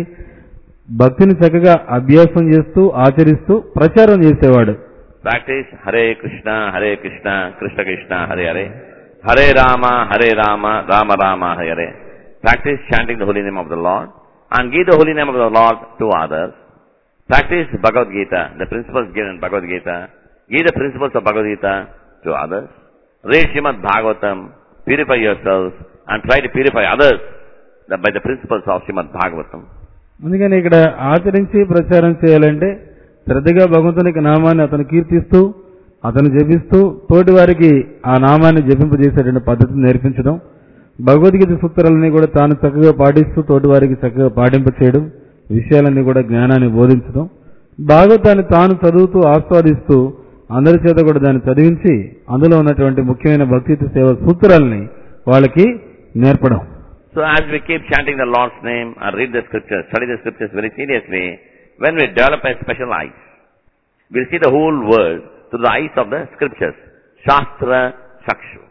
భక్తిని చక్కగా అభ్యాసం చేస్తూ ఆచరిస్తూ ప్రచారం చేసేవాడు
Practice Hare Krishna, Hare Krishna, Krishna Krishna, Hare Hare. Hare Rama, Hare Rama, Rama Rama, Hare Hare. Practice chanting the holy name of the Lord and give the holy name of the Lord to others. Practice Bhagavad Gita, the principles given in Bhagavad Gita. Give the principles of Bhagavad Gita to others. Read Srimad Bhagavatam, purify yourselves and try to purify others by the principles of Srimad Bhagavatam.
అందుకని ఇక్కడ ఆచరించి ప్రచారం చేయాలంటే శ్రద్ధగా భగవంతునికి నామాన్ని అతను కీర్తిస్తూ అతను జపిస్తూ తోటి వారికి ఆ నామాన్ని జపింపజేసేటువంటి పద్ధతిని నేర్పించడం భగవద్గీత సూత్రాలన్నీ కూడా తాను చక్కగా పాటిస్తూ తోటి వారికి చక్కగా పాటింప చేయడం విషయాలన్నీ కూడా జ్ఞానాన్ని బోధించడం భాగవతాన్ని తాను చదువుతూ ఆస్వాదిస్తూ అందరి చేత కూడా దాన్ని చదివించి అందులో ఉన్నటువంటి ముఖ్యమైన భక్తి సేవ సూత్రాలని వాళ్ళకి నేర్పడం
So as we keep chanting the Lord's name and read the scriptures, study the scriptures very seriously, when we develop a special eyes, we'll see the whole world through the eyes of the scriptures. Shastra Chakshu.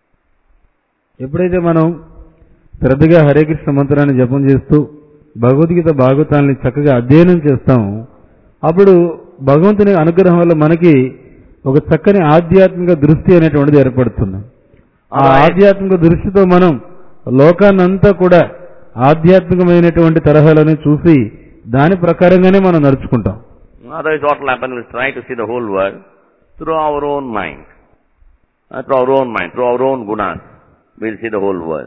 ఎప్పుడైతే మనం శ్రద్ధగా హరే కృష్ణ మంత్రాన్ని జపం చేస్తూ భగవద్గీత భాగవతాన్ని చక్కగా అధ్యయనం చేస్తాము అప్పుడు భగవంతుని అనుగ్రహం వల్ల మనకి ఒక చక్కని ఆధ్యాత్మిక దృష్టి అనేటువంటిది ఏర్పడుతుంది ఆ ఆధ్యాత్మిక దృష్టితో మనం లోకాన్నంతా కూడా ఆధ్యాత్మికమైనటువంటి తరహాలను చూసి దాని ప్రకారంగానే మనం నడుచుకుంటాం
Otherwise what will happen, we'll try to see the whole world through our own mind. Uh, through our own mind, through our own gunas. We'll see the whole world.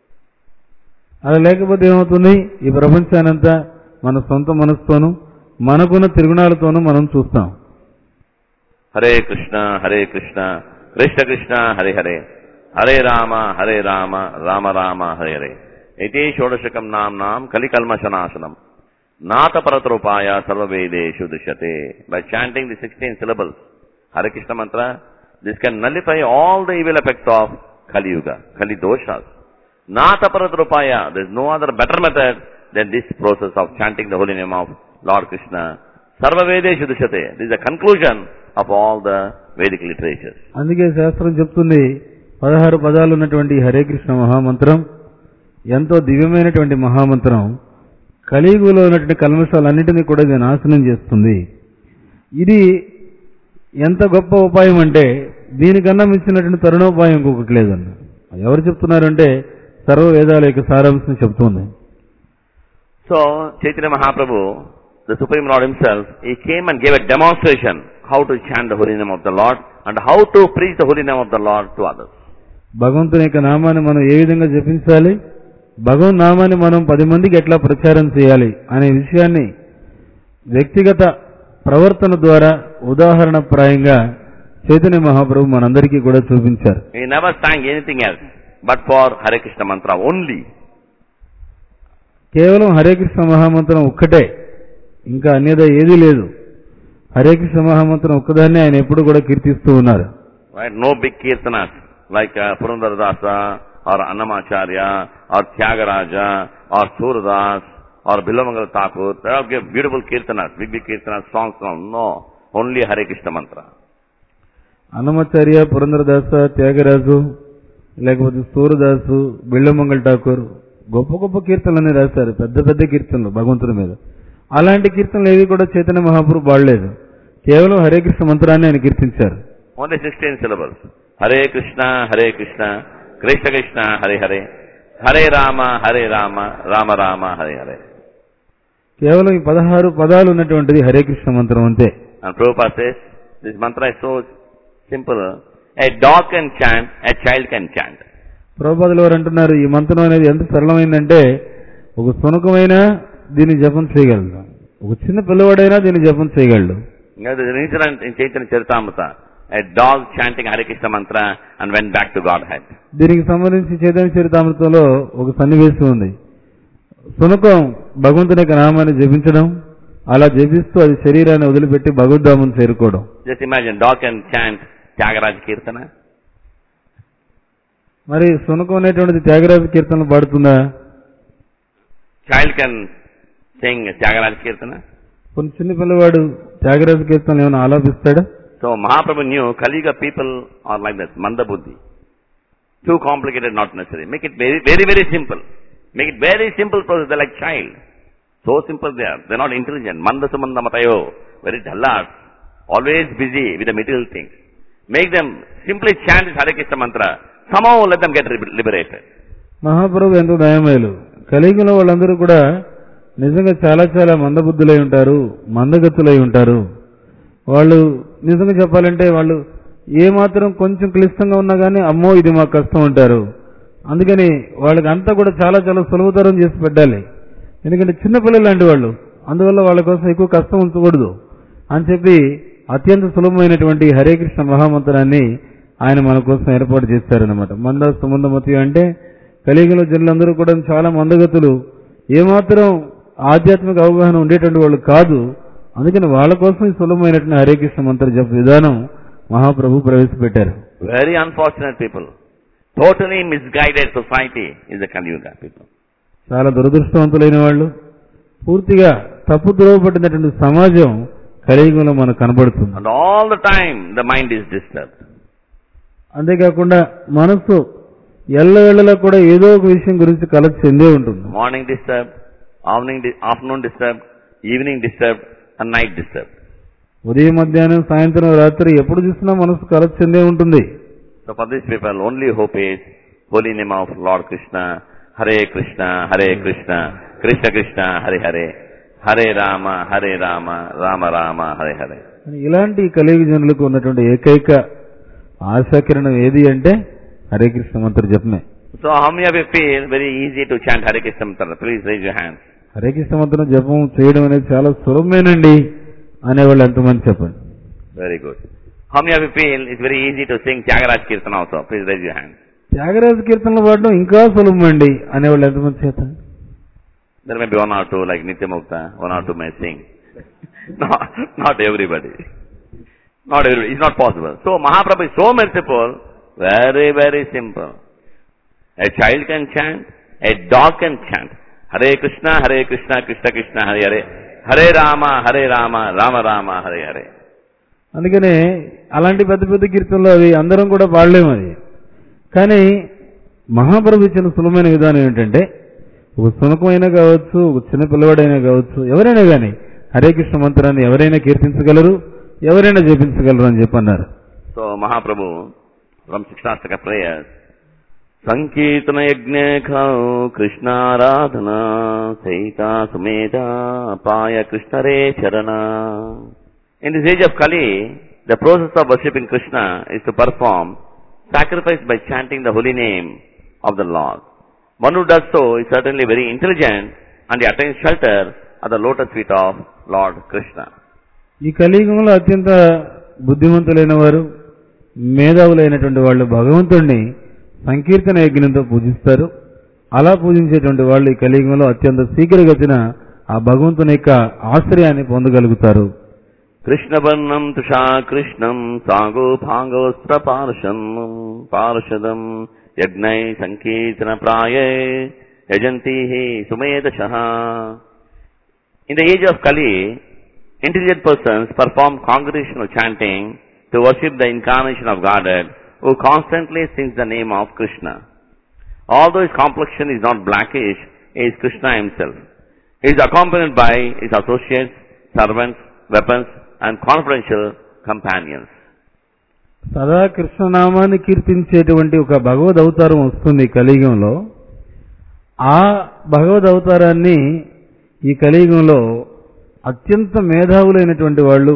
అలా లేకపోతే ఏమవుతుంది ఈ ప్రపంచానంతా మన సొంత మనసుతోనూ మనకున్న తిరుగుణాలతోనూ మనం చూస్తాం
Hare Krishna, Hare Krishna, Krishna Krishna, Hare Hare, Hare Rama, Hare Rama, Rama Rama, Hare Hare. Iti Shodashakam Nam Nam Kalikalmashanashanam. Nata Paratrupaya Sarvavedeshu Dushyate. By chanting the 16 syllables, Hare Krishna mantra, this can nullify all the evil effects of Kali Yuga, Kali doshas. Nata Paratrupaya, there is no other better method than this process of chanting the holy name of Lord Krishna. Sarvavedeshu Dushyate. This is the conclusion of all the Vedic literatures.
అందుకే శాస్త్రం చెప్తుంది పదహారు పదాలు ఉన్నటువంటి ఈ హరే కృష్ణ మహామంత్రం ఎంతో దివ్యమైనటువంటి మహామంత్రం కలియుగంలో ఉన్నటువంటి కల్మషాలన్నింటినీ కూడా ఇది నాశనం చేస్తుంది ఇది ఎంత గొప్ప ఉపాయం అంటే దీనికన్నా మించినటువంటి తరుణోపాయం ఇంకొకటి లేదన్న ఎవరు చెప్తున్నారంటే సర్వ వేదాల యొక్క సారాంశం చెప్తుంది
So, Chaitanya Mahaprabhu the Supreme Lord himself, he came and gave a demonstration how to chant the holy name of the Lord and how to preach the holy name of the Lord to others.
భగవంతుని యొక్క నామాన్ని మనం ఏ విధంగా జపించాలి భగవన్ నామాన్ని మనం పది మందికి ఎట్లా ప్రచారం చేయాలి అనే విషయాన్ని వ్యక్తిగత ప్రవర్తన ద్వారా ఉదాహరణప్రాయంగా చైతన్య మహాప్రభు మనందరికీ కూడా చూపించారు
He never sang anything else but for Hare Krishna mantra only.
కేవలం హరే కృష్ణ మహామంత్రం ఒక్కటే ఇంకా అన్యద ఏదీ లేదు హరే కృష్ణ మహామంత్రం ఒక్కదాన్ని ఆయన ఎప్పుడు కూడా కీర్తిస్తూ ఉన్నారు
Right? No big kirtanas like uh, Purandaradasa or Annamacharya or Tyagaraja or Suradas or Bilamangala Thakur. They all give beautiful kirtanas, big big kirtanas, songs, songs. No. Only Hare Krishna mantra.
Annamacharya పురంధరదాస Tyagaraju లేకపోతే సూరదాసు బిళ్ళమంగళ ఠాకూర్ గొప్ప గొప్ప కీర్తనలన్నీ రాశారు పెద్ద పెద్ద కీర్తనలు భగవంతుడి మీద అలాంటి కీర్తనలు ఏవి కూడా చైతన్య మహాప్రభు పాడలేదు కేవలం హరే కృష్ణ మంత్రాన్ని ఆయన కీర్తించారు
Only 16 syllables. Hare Krishna, Hare Krishna, Krishna Krishna, Hare Hare, Hare Rama, Hare Rama, Rama Rama, Hare Hare.
కేవలం ఈ పదహారు పదాలు ఉన్నటువంటిది హరే కృష్ణ మంత్రం అంతే
And Prabhupada says, this mantra is so simple. A dog can chant, a child can chant.
ప్రభుపాదులు వారు అంటున్నారు ఈ మంత్రం అనేది ఎంత సరళమైందంటే ఒక సునకమైన దీన్ని జపం చేయగలడు ఒక చిన్న పిల్లవాడైనా దీన్ని జపం చేయగలడు
You know, there's an incident in Chaitanya Charitamrita. A dog chanting Hare Krishna mantra and went back to Godhead.
దీనికి సంబంధించి చైతన్య చరితామృతంలో ఒక సన్నివేశం ఉంది సునకం భగవంతుని యొక్క నామాన్ని జపించడం అలా జపిస్తూ అది శరీరాన్ని వదిలిపెట్టి భగవద్ధామం చేరుకోవడం
Just imagine, dog can chant Tyagaraja Kirtana.
మరి సునకం అనేటువంటిది త్యాగరాజ కీర్తనలు పాడుతుందా
Child can sing Tyagaraja Kirtana.
కొన్ని చిన్న పిల్లవాడు త్యాగరాజ కీర్తనలు ఏమైనా ఆలోపిస్తాడా
So Mahaprabhu knew Kaliga people are like this, Manda Buddhi. Too complicated, not necessary. Make it very, very, very simple. Make it very simple process. They're like child. So simple they are. They're not intelligent. Manda Sumanda Matayo. Very dullards. Always busy with the material things. Make them simply chant this Hare Krishna mantra. Somehow let them get liber- liberated.
మహాప్రభు ఎంతో దయమేలు కలియుగంలో వాళ్ళందరూ కూడా నిజంగా చాలా చాలా మందబుద్ధులై ఉంటారు మందగతులై ఉంటారు వాళ్ళు నిజంగా చెప్పాలంటే వాళ్ళు ఏమాత్రం కొంచెం క్లిష్టంగా ఉన్నా కానీ అమ్మో ఇది మాకు కష్టం ఉంటారు అందుకని వాళ్ళకి అంతా కూడా చాలా చాలా సులభతరం చేసి పెట్టాలి ఎందుకంటే చిన్నపిల్లలు లాంటి వాళ్ళు అందువల్ల వాళ్ళ కోసం ఎక్కువ కష్టం ఉంచకూడదు అని చెప్పి అత్యంత సులభమైనటువంటి హరే కృష్ణ మహామంత్రాన్ని ఆయన మన కోసం ఏర్పాటు చేశారనమాట మంద సుమందమతి అంటే కలియుగంలో జనులందరూ కూడా చాలా మందగతులు ఏమాత్రం ఆధ్యాత్మిక అవగాహన ఉండేటువంటి వాళ్ళు కాదు అందుకని వాళ్ళ కోసం ఈ సులభమైనటువంటి హరే కృష్ణ మంత్ర జప విధానం మహాప్రభు ప్రవేశపెట్టారు
Very unfortunate people. Totally misguided society is the Kali Yuga people.
చాలా దురదృష్టవంతులైన వాళ్ళు పూర్తిగా తప్పు ద్రోవపడినటువంటి సమాజం కలియుగంలో మనకు కనబడుతుంది
And all the time the mind is disturbed.
అంతేకాకుండా మనస్సు ఎల్లవేళలా కూడా ఏదో ఒక విషయం గురించి కలత చెందే ఉంటుంది
Morning disturbed, afternoon, di- afternoon disturbed, evening disturbed, and night disturbed.
ఉదయం మధ్యాహ్నం సాయంత్రం రాత్రి ఎప్పుడు చూసినా మనసు కలత చెందే ఉంటుంది
So for these people, only hope is holy name of Lord Krishna, Hare Krishna, Hare Krishna, Krishna Krishna, Hare Hare, Hare Rama, Hare Rama, Rama Rama, Hare Hare.
కానీ ఇలాంటి కలియుగ జనులకు ఉన్నటువంటి ఏకైక ఆశాకిరణం ఏది అంటే హరే కృష్ణ మంత్ర జపమే
So how many of you feel very easy to chant Hare Krishna mantra? Please raise your hands.
Hare Krishna మంత్రం జపం చేయడం అనేది చాలా సులభమేనండి అనేవాళ్ళు ఎంతమంది చెప్పండి
Very good. How many of you feel it's very easy to sing Tyagaraj Kirtan also? Please raise your hands.
Tyagaraja కీర్తనలు పాడడం ఇంకా సులభమండి అనేవాళ్ళు ఎంతమంది చేస్తారు
There may be one or two like Nityamukta, one or two may sing. not, not everybody. Not everybody. It's not possible. So Mahaprabhu is so merciful, very, very simple. A child can chant, a dog can chant. Hare Krishna, Hare Krishna, Krishna Krishna, Hare Hare. Hare Rama, Hare Rama, Rama Rama, Hare Hare.
అందుకనే అలాంటి పెద్ద పెద్ద కీర్తనలు అవి అందరం కూడా పాడలేము అది కానీ మహాప్రభు ఇచ్చిన సులభమైన విధానం ఏంటంటే ఒక సునకమైనా కావచ్చు ఒక చిన్న పిల్లవాడైనా కావచ్చు ఎవరైనా కానీ హరే కృష్ణ మంత్రాన్ని ఎవరైనా కీర్తించగలరు ఎవరైనా జపించగలరు అని చెప్పన్నారు
So Mahaprabhu, from Sikshastaka prayers, సంకీర్తన యజ్ఞ ఖలు కృష్ణారాధన సైత సుమేధ పాయ కృష్ణరే చరణ In this age of Kali, the process of worshipping Krishna is to perform sacrifice by chanting the holy name of the Lord. One who does so is certainly very intelligent and he attains shelter at the lotus feet of Lord Krishna.
ఈ కలియుగంలో అత్యంత బుద్ధిమంతులైన వారు మేధావులైనటువంటి వాళ్ళు భగవంతుణ్ణి సంకీర్తన యజ్ఞంతో పూజిస్తారు అలా పూజించేటువంటి వాళ్ళు ఈ కలియుగంలో అత్యంత శీఘ్రగతిన ఆ భగవంతుని యొక్క ఆశ్రయాన్ని పొందగలుగుతారు
కృష్ణవర్ణం తుషా కృష్ణం సాగో భాగవస్త్ర పార్షం పార్షదం యజ్ఞై సంకీర్తన ప్రాయే యజంతి సుమేధశ In the age of Kali, intelligent persons perform congregational chanting to worship the incarnation of Godhead who constantly sings the name of Krishna. Although his complexion is not blackish, he is Krishna himself. He is accompanied by his associates, servants, weapons, and confidential companions.
సదా కృష్ణనామాన్ని కీర్తించేటువంటి ఒక భగవద్ అవతారం వస్తుంది ఈ కలియుగంలో ఆ భగవద్ అవతారాన్ని ఈ కలియుగంలో అత్యంత మేధావులైనటువంటి వాళ్ళు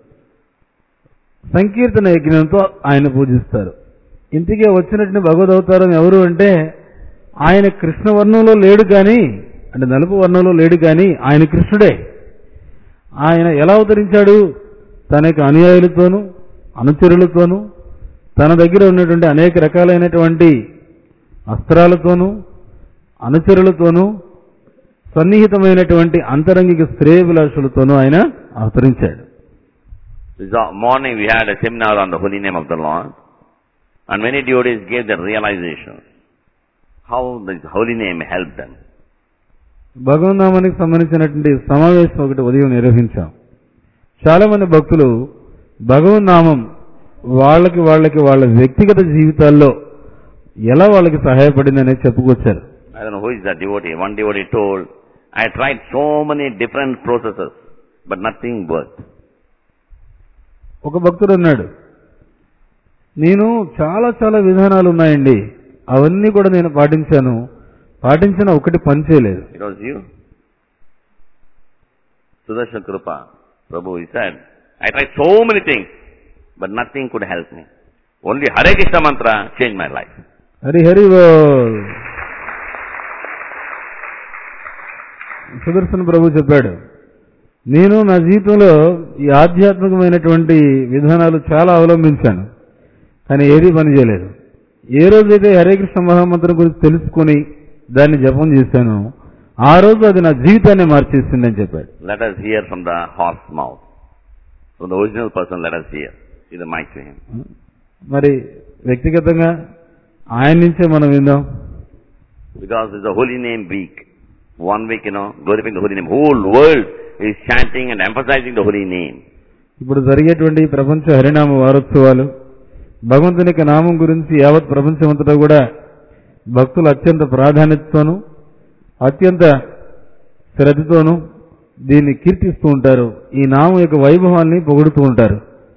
సంకీర్తన యజ్ఞంతో ఆయన పూజిస్తారు ఇంటికే వచ్చినటువంటి భగవద్ అవతారం ఎవరు అంటే ఆయన కృష్ణ వర్ణంలో లేడు కానీ అంటే నలుపు వర్ణంలో లేడు కానీ ఆయన కృష్ణుడే ఆయన ఎలా అవతరించాడు తన యొక్క అనుయాయులతోనూ అనుచరులతోనూ తన దగ్గర ఉన్నటువంటి అనేక రకాలైనటువంటి అస్త్రాలతోనూ అనుచరులతోనూ సన్నిహితమైనటువంటి అంతరంగిక శ్రేయభిలాషులతోనూ ఆయన అవతరించాడు
This morning we had a seminar on the holy name of the Lord, and many devotees gave their realization how the holy name helped them.
భగవన్నామానికి సంబంధించినటువంటి సమావేశం ఒకటి ఉదయం నిర్వహించాం చాలా మంది భక్తులు భగవన్నామం వాళ్ళకి వాళ్ళకి వాళ్ళ వ్యక్తిగత జీవితాల్లో ఎలా వాళ్ళకి సహాయపడింది అనేది చెప్పుకొచ్చారు
I don't know who is that devotee. One devotee told, I tried so many different processes, but nothing worked.
ఒక భక్తుడు అన్నాడు నేను చాలా చాలా విధానాలు ఉన్నాయండి అవన్నీ కూడా నేను పాటించాను పాటించిన ఒకటి పని చేయలేదు
It was you. Sudarshan Krupa, Prabhu, he said, I tried so many things, but nothing could help me. Only Hare Krishna mantra changed my life.
Hari Hari బోల్. సుదర్శన్ ప్రభు చెప్పాడు నేను నా జీవితంలో ఈ ఆధ్యాత్మికమైనటువంటి విధానాలు చాలా అవలంబించాను కానీ ఏదీ పని చేయలేదు ఏ రోజైతే హరే కృష్ణ మహామంత్రం గురించి తెలుసుకుని దాన్ని జపం చేశాను ఆ రోజు అది నా జీవితాన్ని మార్చేసిందని చెప్పాడు
Let us hear from the horse mouth. From the original person, let us hear. Give the mic to him.
మరి వ్యక్తిగతంగా ఆయన నుంచే మనం విందాం
Because it's a holy name week. One week, you know, glorifying the holy name. Whole world is chanting and emphasizing the holy name.
ఇప్పుడు జరిగేటువంటి ప్రపంచ హరినామ వారోత్సవాలు భగవంతుని యొక్క నామం గురించి యావత్ ప్రపంచమంతటా కూడా భక్తులు అత్యంత ప్రాధాన్యతతోనూ అత్యంత శ్రద్ధతోనూ దీన్ని కీర్తిస్తూ ఉంటారు ఈ నామం యొక్క వైభవాన్ని పొగుడుతూ ఉంటారు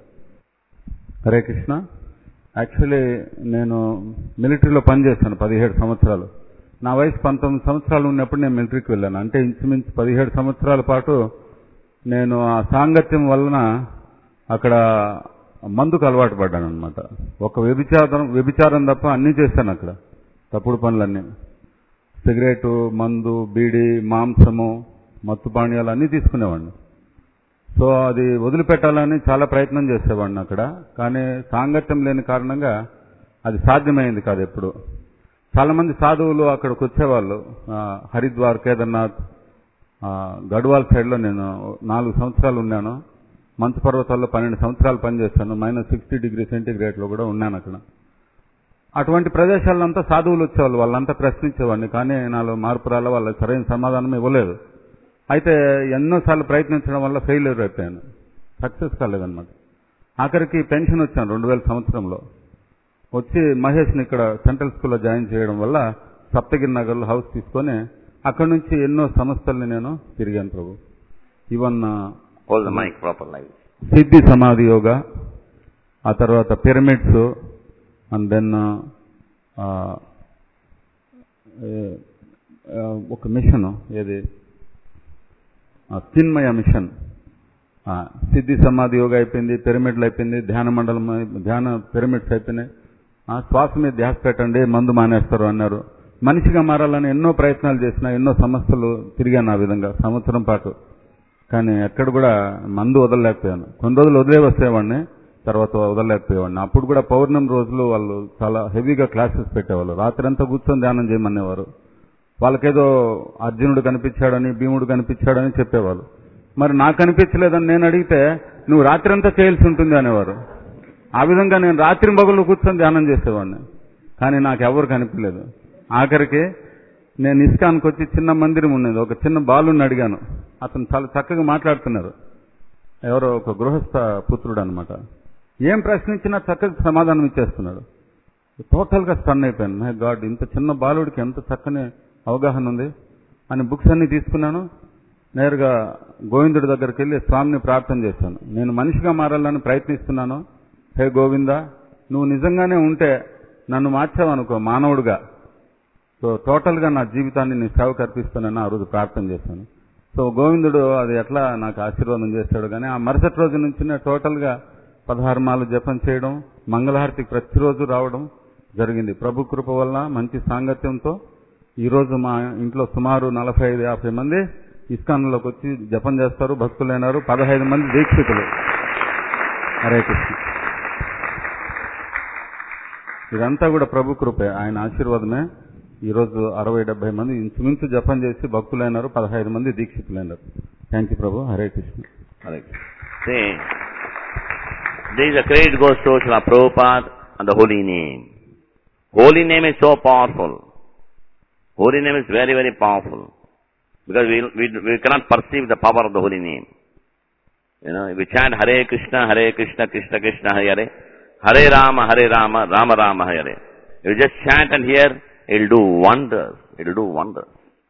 హరే కృష్ణ యాక్చువల్లీ నేను మిలిటరీలో పనిచేశాను పదిహేడు సంవత్సరాలు నా వయసు పంతొమ్మిది సంవత్సరాలు ఉన్నప్పుడు నేను మిలిటరీకి వెళ్ళాను అంటే ఇంచుమించు పదిహేడు సంవత్సరాల పాటు నేను ఆ సాంగత్యం వలన అక్కడ మందుకు అలవాటు పడ్డాను అనమాట ఒక వ్యభిచారం వ్యభిచారం తప్ప అన్నీ చేశాను అక్కడ తప్పుడు పనులన్నీ సిగరెటు మందు బీడి మాంసము మత్తు పానీయాలు అన్నీ తీసుకునేవాడిని సో అది వదిలిపెట్టాలని చాలా ప్రయత్నం చేసేవాడిని అక్కడ కానీ సాంగత్యం లేని కారణంగా అది సాధ్యమైంది కాదు ఎప్పుడు చాలా మంది సాధువులు అక్కడికి వచ్చేవాళ్ళు ఆ, హరిద్వార్ కేదార్నాథ్ ఆ, గడ్వాల్ సైడ్లో నేను నాలుగు సంవత్సరాలు ఉన్నాను మంచు పర్వతాల్లో పన్నెండు సంవత్సరాలు పనిచేశాను మైనస్ సిక్స్టీ డిగ్రీ సెంటీగ్రేడ్లో కూడా ఉన్నాను అక్కడ అటువంటి ప్రదేశాలంతా సాధువులు వచ్చేవాళ్ళు వాళ్ళంతా ప్రశ్నించేవాడిని కానీ నాలో మార్పు రాల వాళ్ళకి సరైన సమాధానం ఇవ్వలేదు అయితే ఎన్నోసార్లు ప్రయత్నించడం వల్ల ఫెయిల్యూర్ అయిపోయాను సక్సెస్ కాలేదన్నమాట ఆఖరికి పెన్షన్ వచ్చాను రెండు వేల సంవత్సరంలో వచ్చి మహేష్ని ఇక్కడ సెంట్రల్ స్కూల్లో జాయిన్ చేయడం వల్ల సప్తగిరి నగర్లో హౌస్ తీసుకొని అక్కడి నుంచి ఎన్నో సంస్థల్ని నేను తిరిగాను ప్రభు even
Hold the mic proper like this.
సిద్ధి సమాధి యోగా ఆ తర్వాత పిరమిడ్స్ అండ్ దెన్ ఏ, ఆ, ఒక మిషన్ ఏది ఆ, చిన్మయ మిషన్ ఆ, సిద్ధి సమాధి యోగా అయిపోయింది పిరమిడ్లు అయిపోయింది ధ్యాన మండలం అయి- ధ్యాన పిరమిడ్స్ అయిపోయినాయి ఆ, శ్వాస మీద ధ్యాస పెట్టండి మందు మానేస్తారు అన్నారు మనిషిగా మారాలని ఎన్నో ప్రయత్నాలు చేసిన ఎన్నో సమస్యలు తిరిగాను ఆ విధంగా సంవత్సరం పాటు కానీ ఎక్కడ కూడా మందు వదలలేకపోయాను కొన్ని రోజులు వదిలే వచ్చేవాడిని తర్వాత వదలలేకపోయేవాడిని అప్పుడు కూడా పౌర్ణమి రోజులు వాళ్ళు చాలా హెవీగా క్లాసెస్ పెట్టేవాళ్ళు రాత్రి అంతా కూర్చొని ధ్యానం చేయమనేవారు వాళ్ళకేదో అర్జునుడు కనిపించాడని భీముడు కనిపించాడని చెప్పేవాళ్ళు మరి నాకు కనిపించలేదని నేను అడిగితే నువ్వు రాత్రి అంతా చేయాల్సి ఉంటుంది అనేవారు ఆ విధంగా నేను రాత్రి మగులు కూర్చొని ధ్యానం చేసేవాడిని కానీ నాకు ఎవరు కనిపించలేదు ఆఖరికి నేను ఇస్కాన్కి వచ్చి చిన్న మందిరం ఉండేది ఒక చిన్న బాలుని అడిగాను అతను చాలా చక్కగా మాట్లాడుతున్నారు ఎవరో ఒక గృహస్థ పుత్రుడు అనమాట ఏం ప్రశ్నించినా చక్కగా సమాధానం ఇచ్చేస్తున్నాడు టోటల్గా స్టన్ అయిపోయాను మై గాడ్ ఇంత చిన్న బాలుడికి ఎంత చక్కని అవగాహన ఉంది అని బుక్స్ అన్ని తీసుకున్నాను నేరుగా గోవిందుడి దగ్గరికి వెళ్ళి స్వామిని ప్రార్థన చేశాను నేను మనిషిగా మారాలని ప్రయత్నిస్తున్నాను హే గోవిందా నువ్వు నిజంగానే ఉంటే నన్ను మార్చావనుకో మానవుడిగా సో టోటల్గా నా జీవితాన్ని నీ సేవకు అర్పిస్తానని ఆ రోజు ప్రార్థన చేశాను సో గోవిందుడు అది ఎట్లా నాకు ఆశీర్వాదం చేశాడు కానీ ఆ మరుసటి రోజు నుంచి నేను టోటల్గా పదహారు మాలు జపం చేయడం మంగళహారతికి ప్రతిరోజు రావడం జరిగింది ప్రభు కృప వల్ల మంచి సాంగత్యంతో ఈ రోజు మా ఇంట్లో సుమారు నలభై ఐదు యాభై మంది ఇస్కాన్లోకి వచ్చి జపం చేస్తారు భక్తులైనారు పదహైదు మంది దీక్షితులు హరే కృష్ణ ఇదంతా కూడా ప్రభు కృపే ఆయన ఆశీర్వాదమే ఈ రోజు అరవై డెబ్బై మంది ఇంచుమించు జపం చేసి భక్తులైనారు పదహైదు మంది దీక్షితులైనారు థ్యాంక్ యూ ప్రభు Hare Krishna
Hare Krishna. See, there is a credit goes to Srila Prabhupada and the holy name. Holy name is so powerful. Holy name is very, very powerful. Because we, we, we cannot perceive the power of the holy name. You know, if we chant Hare Krishna, Hare Krishna, Krishna Krishna, Hare Hare, Hare Rama, Hare Rama, Rama Rama, Hare Hare. If you just chant and hear, it will do wonders. It will do wonders.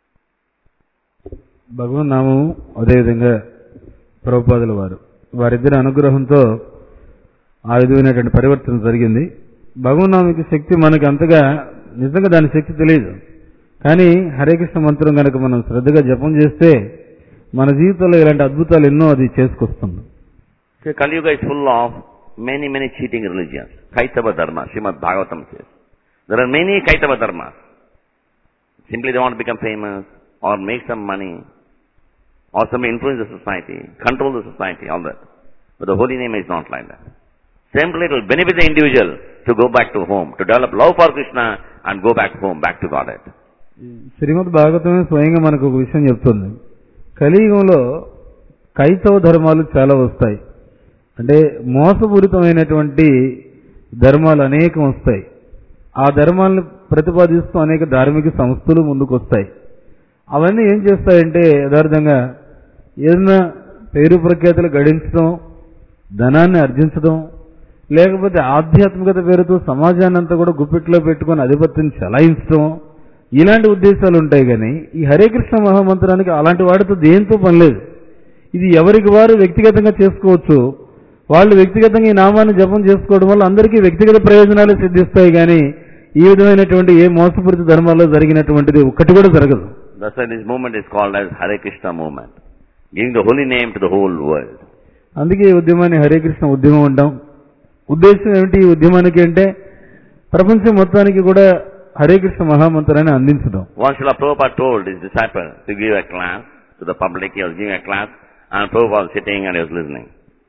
భగవన్ నామం అదేవిధంగా ప్రభుపాదుల వారు వారిద్దరి అనుగ్రహంతో ఆ విధమైనటువంటి పరివర్తన జరిగింది భగవన్నామికి శక్తి మనకి అంతగా నిజంగా దాని శక్తి తెలియదు కానీ హరే కృష్ణ మంత్రం కనుక మనం శ్రద్ధగా జపం చేస్తే మన జీవితంలో ఇలాంటి అద్భుతాలు ఎన్నో అది చేసుకొస్తుంది
See, Kali Yuga is full of many, many cheating religions. Kaitava Dharma, Srimad Bhagavatam says. There are many Kaitava Dharmas. Simply they want to become famous or make some money or some influence the society, control the society, all that. But the holy name is not like that. Simply it will benefit the individual to go back to home, to develop love for Krishna and go back home, back to Godhead.
శ్రీమద్ భాగవతమే స్వయంగా మనకు ఒక విషయం చెప్తుంది కలియుగంలో కైతవ ధర్మాలు చాలా వస్తాయి అంటే మోసపూరితమైనటువంటి ధర్మాలు అనేకం వస్తాయి ఆ ధర్మాలను ప్రతిపాదిస్తూ అనేక ధార్మిక సంస్థలు ముందుకు వస్తాయి అవన్నీ ఏం చేస్తాయంటే యథార్థంగా ఏదైనా పేరు ప్రఖ్యాతులు గడించడం ధనాన్ని ఆర్జించడం లేకపోతే ఆధ్యాత్మికత పేరుతో సమాజాన్ని అంతా కూడా గుప్పిట్లో పెట్టుకొని ఆధిపత్యం చలాయించడం ఇలాంటి ఉద్దేశాలు ఉంటాయి కానీ ఈ హరే కృష్ణ మహామంత్రానికి అలాంటి వాడితో దేంతో పని లేదు ఇది ఎవరికి వారు వ్యక్తిగతంగా చేసుకోవచ్చు వాళ్ళు వ్యక్తిగతంగా ఈ నామాన్ని జపం చేసుకోవడం వల్ల అందరికీ వ్యక్తిగత ప్రయోజనాలు సిద్ధిస్తాయి కానీ ఈ విధమైనటువంటి ఏ మోసపూరిత ధర్మాల్లో జరిగినటువంటిది ఒక్కటి కూడా జరగదు
That's why this movement is called as Hare Krishna movement. Giving the holy name to the whole world.
అందుకే ఈ ఉద్యమాన్ని హరే కృష్ణ ఉద్యమం అంటాం ఉద్దేశం ఏమిటి ఈ ఉద్యమానికి అంటే ప్రపంచం మొత్తానికి కూడా హరే కృష్ణ మహామంత్రాన్ని అందించడం
Once Srila Prabhupada told his disciple to give a class to the public, he was giving a class and Prabhupada was sitting and he was listening.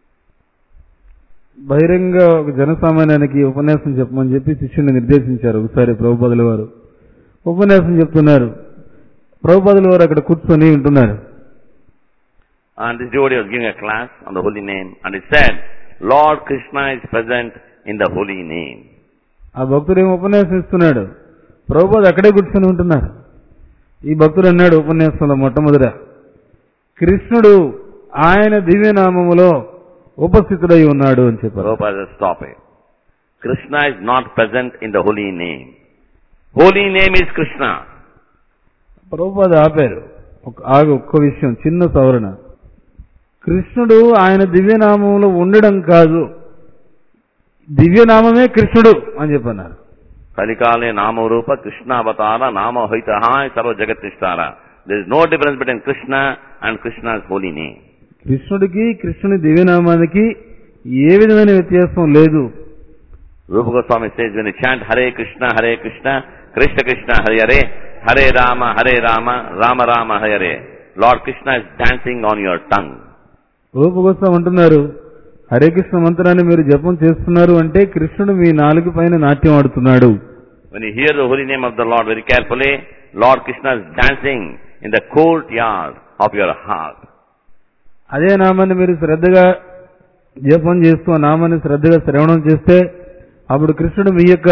బహిరంగ ఒక జనసామాన్యానికి ఉపన్యాసం చెప్పమని చెప్పి శిష్యుని నిర్దేశించారు ఒకసారి ప్రభుపాదుల వారు ఉపన్యాసం చెప్తున్నారు ప్రభుపాదుల వారు అక్కడ కూర్చొని ఉంటున్నారు
And this devotee was giving a class on the holy name and he said, Lord Krishna is present in the holy name.
ఆ భక్తుడు ఏమో ఉపన్యాసం ఇస్తున్నాడు ప్రభుపాదు అక్కడే కూర్చొని ఉంటున్నారు ఈ భక్తుడు అన్నాడు ఉపన్యాసంలో మొట్టమొదట కృష్ణుడు ఆయన దివ్యనామములో ఉపస్థితుడై ఉన్నాడు అని చెప్పారు
Prabhupada said, stop it. Krishna is not present in the holy name. Holy name is Krishna.
Prabhupada ఆపారు ఒక ఆగు ఒక్క విషయం చిన్న సవరణ కృష్ణుడు ఆయన దివ్యనామంలో ఉండడం కాదు దివ్యనామమే కృష్ణుడు అని చెప్పన్నారు
Kalikale Nama Rupa Krishna Avatara Nama Haitahai Sarva Jagat Nishtara. There is no difference between Krishna and Krishna's holy name.
కృష్ణుడికి కృష్ణుని దివ్యనామానికి ఏ విధమైన వ్యత్యాసం లేదు
Rupa Goswami says when you chant Hare Krishna, Hare Krishna, Krishna Krishna, Hare Hare, Hare Rama, Hare Rama, Rama Rama, Hare Hare. Lord Krishna is dancing on your tongue.
Rupa Goswami అంటున్నారు హరే కృష్ణ మంత్రాన్ని మీరు జపం చేస్తున్నారు అంటే కృష్ణుడు మీ నాలుగు పైన నాట్యం ఆడుతున్నాడు
When you hear the holy name of the Lord very carefully, Lord Krishna is dancing in the courtyard of your heart.
అదే నామాన్ని మీరు శ్రద్ధగా జపం చేస్తూ ఆ నామాన్ని శ్రద్ధగా శ్రవణం చేస్తే అప్పుడు కృష్ణుడు మీ యొక్క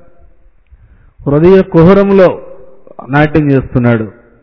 హృదయ కుహరంలో నాట్యం చేస్తున్నాడు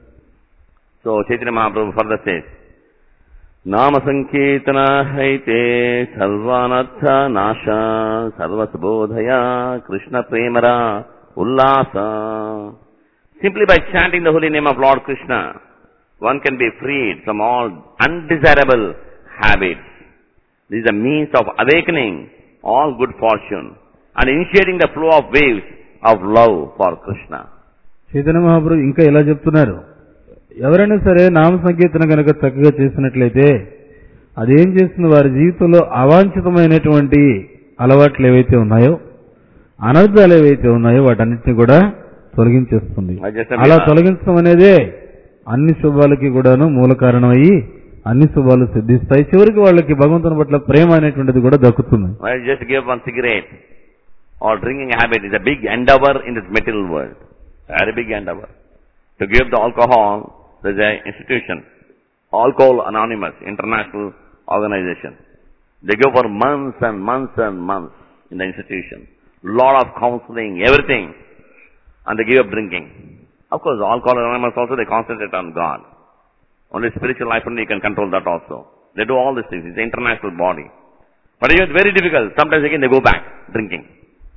So Chaitanya Mahaprabhu further says, Nama Sankirtana Haite Sarvanartha Nasha Sarvasubodhaya Krishna Premara Ullasa. Simply by chanting the holy name of Lord Krishna, one can be freed from all undesirable habits. This is a means of awakening all good fortune and initiating the flow of waves of love for Krishna.
Chaitanya మహాప్రభు ఇంకా ఇలా చెప్తున్నారు ఎవరైనా సరే నామ సంకీర్తన కనుక చక్కగా చేసినట్లయితే అదేం చేస్తుంది వారి జీవితంలో అవాంఛితమైనటువంటి అలవాట్లు ఏవైతే ఉన్నాయో అనర్థాలు ఏవైతే ఉన్నాయో వాటన్నిటిని కూడా తొలగించేస్తుంది
I just
అలా తొలగించడం అనేదే అన్ని శుభాలకి కూడాను మూల కారణమయ్యి అన్ని శుభాలు సిద్ధిస్తాయి చివరికి వాళ్ళకి భగవంతుని పట్ల ప్రేమ అనేటువంటిది కూడా దక్కుతుంది
Well, just give one cigarette or drinking habit is a big endeavor in this material world. Very big endeavor. To give the alcohol, there is an institution, Alcohol Anonymous, international organization. They go for months and months and months in the institution. Lot of counseling, everything. And they give up drinking. Of course, Alcohol Anonymous also, they concentrate on God. Only spiritual life only you can control that also. They do all these things. It's an international body. But it is very difficult. Sometimes again they go back drinking.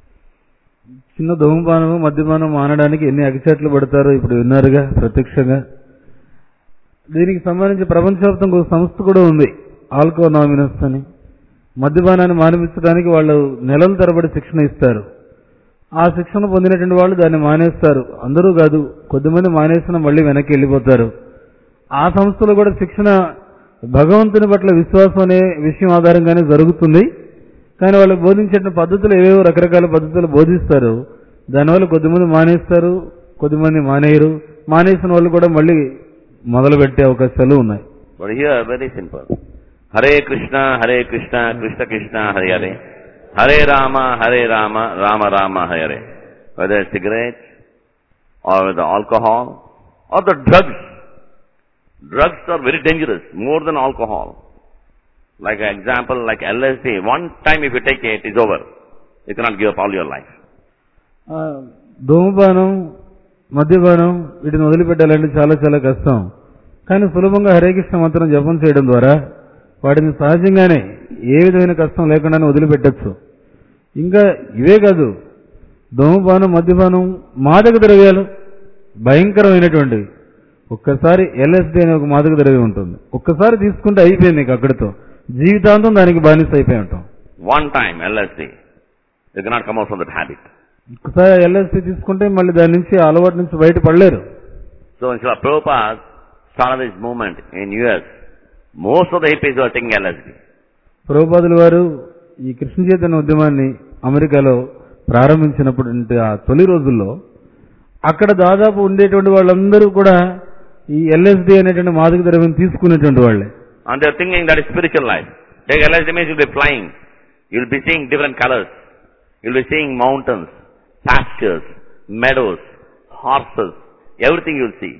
చిన్న ధూమపానము మద్యపానం మానడానికి ఎన్ని అగచాట్లు పడతారో ఇప్పుడు విన్నారుగా ప్రత్యక్షంగా దీనికి సంబంధించి ప్రపంచవ్యాప్తంగా ఒక సంస్థ కూడా ఉంది ఆల్కో నామినస్ అని మద్యపానాన్ని మానిపించడానికి వాళ్ళు నెలల తరబడి శిక్షణ ఇస్తారు ఆ శిక్షణ పొందినటువంటి వాళ్ళు దాన్ని మానేస్తారు అందరూ కాదు కొద్దిమంది మానేసిన మళ్ళీ వెనక్కి వెళ్ళిపోతారు ఆ సంస్థలో కూడా శిక్షణ భగవంతుని పట్ల విశ్వాసం అనే విషయం ఆధారంగానే జరుగుతుంది కానీ వాళ్ళు బోధించిన పద్ధతులు ఏవేవో రకరకాల పద్ధతులు బోధిస్తారు దానివల్ల కొద్దిమంది మానేస్తారు కొద్దిమంది మానేయరు మానేసిన వాళ్ళు కూడా మళ్ళీ మొదలు పెట్టే అవకాశాలు ఉన్నాయి
But here very simple. Hare Krishna, Hare Krishna, Krishna Krishna, Hare Hare. Hare Rama, Hare Rama, Rama Rama, Hare Hare. Whether it's cigarette or the alcohol or the drugs. Drugs are very dangerous, more than alcohol. Like an example, like LSD. One time if you take it, it's over. You cannot give up all your life.
ఆ, ధూమపానం మద్యపానం వీటిని వదిలిపెట్టాలంటే చాలా చాలా కష్టం కానీ సులభంగా హరే కృష్ణ మంత్రం జపం చేయడం ద్వారా వాటిని సహజంగానే ఏ విధమైన కష్టం లేకుండానే వదిలిపెట్టచ్చు ఇంకా ఇవే కాదు ధూమపానం మద్యపానం మాదక ద్రవ్యాలు భయంకరమైనటువంటివి ఒక్కసారి ఎల్ఎస్డి అనే ఒక మాదక ద్రవ్యం ఉంటుంది ఒక్కసారి తీసుకుంటే అయిపోయింది ఇక అక్కడితో జీవితాంతం దానికి బానిస అయిపోయి ఉంటాం
One time LSD. You cannot come out from that habit.
ఒక్కసారి ఎల్ఎస్డి తీసుకుంటే మళ్ళీ దాని నుంచి ఆ అలవాటు నుంచి బయటపడలేరు
So instead of Prabhupada started this movement in US, most of the hippies were taking LSD.
ప్రభుపాదుల వారు ఈ కృష్ణ చైతన్య ఉద్యమాన్ని అమెరికాలో ప్రారంభించినప్పుడు అంటే ఆ తొలి రోజుల్లో అక్కడ దాదాపు ఉండేటువంటి వాళ్ళందరూ కూడా ఈ ఎల్ఎస్డి అనేటువంటి మాదక ద్రవ్యం తీసుకునేటువంటి వాళ్ళే
And they're thinking that is spiritual life. Take LSD means you'll be flying. You'll be seeing different colors. You'll be seeing mountains, pastures, meadows, horses, everything you'll see.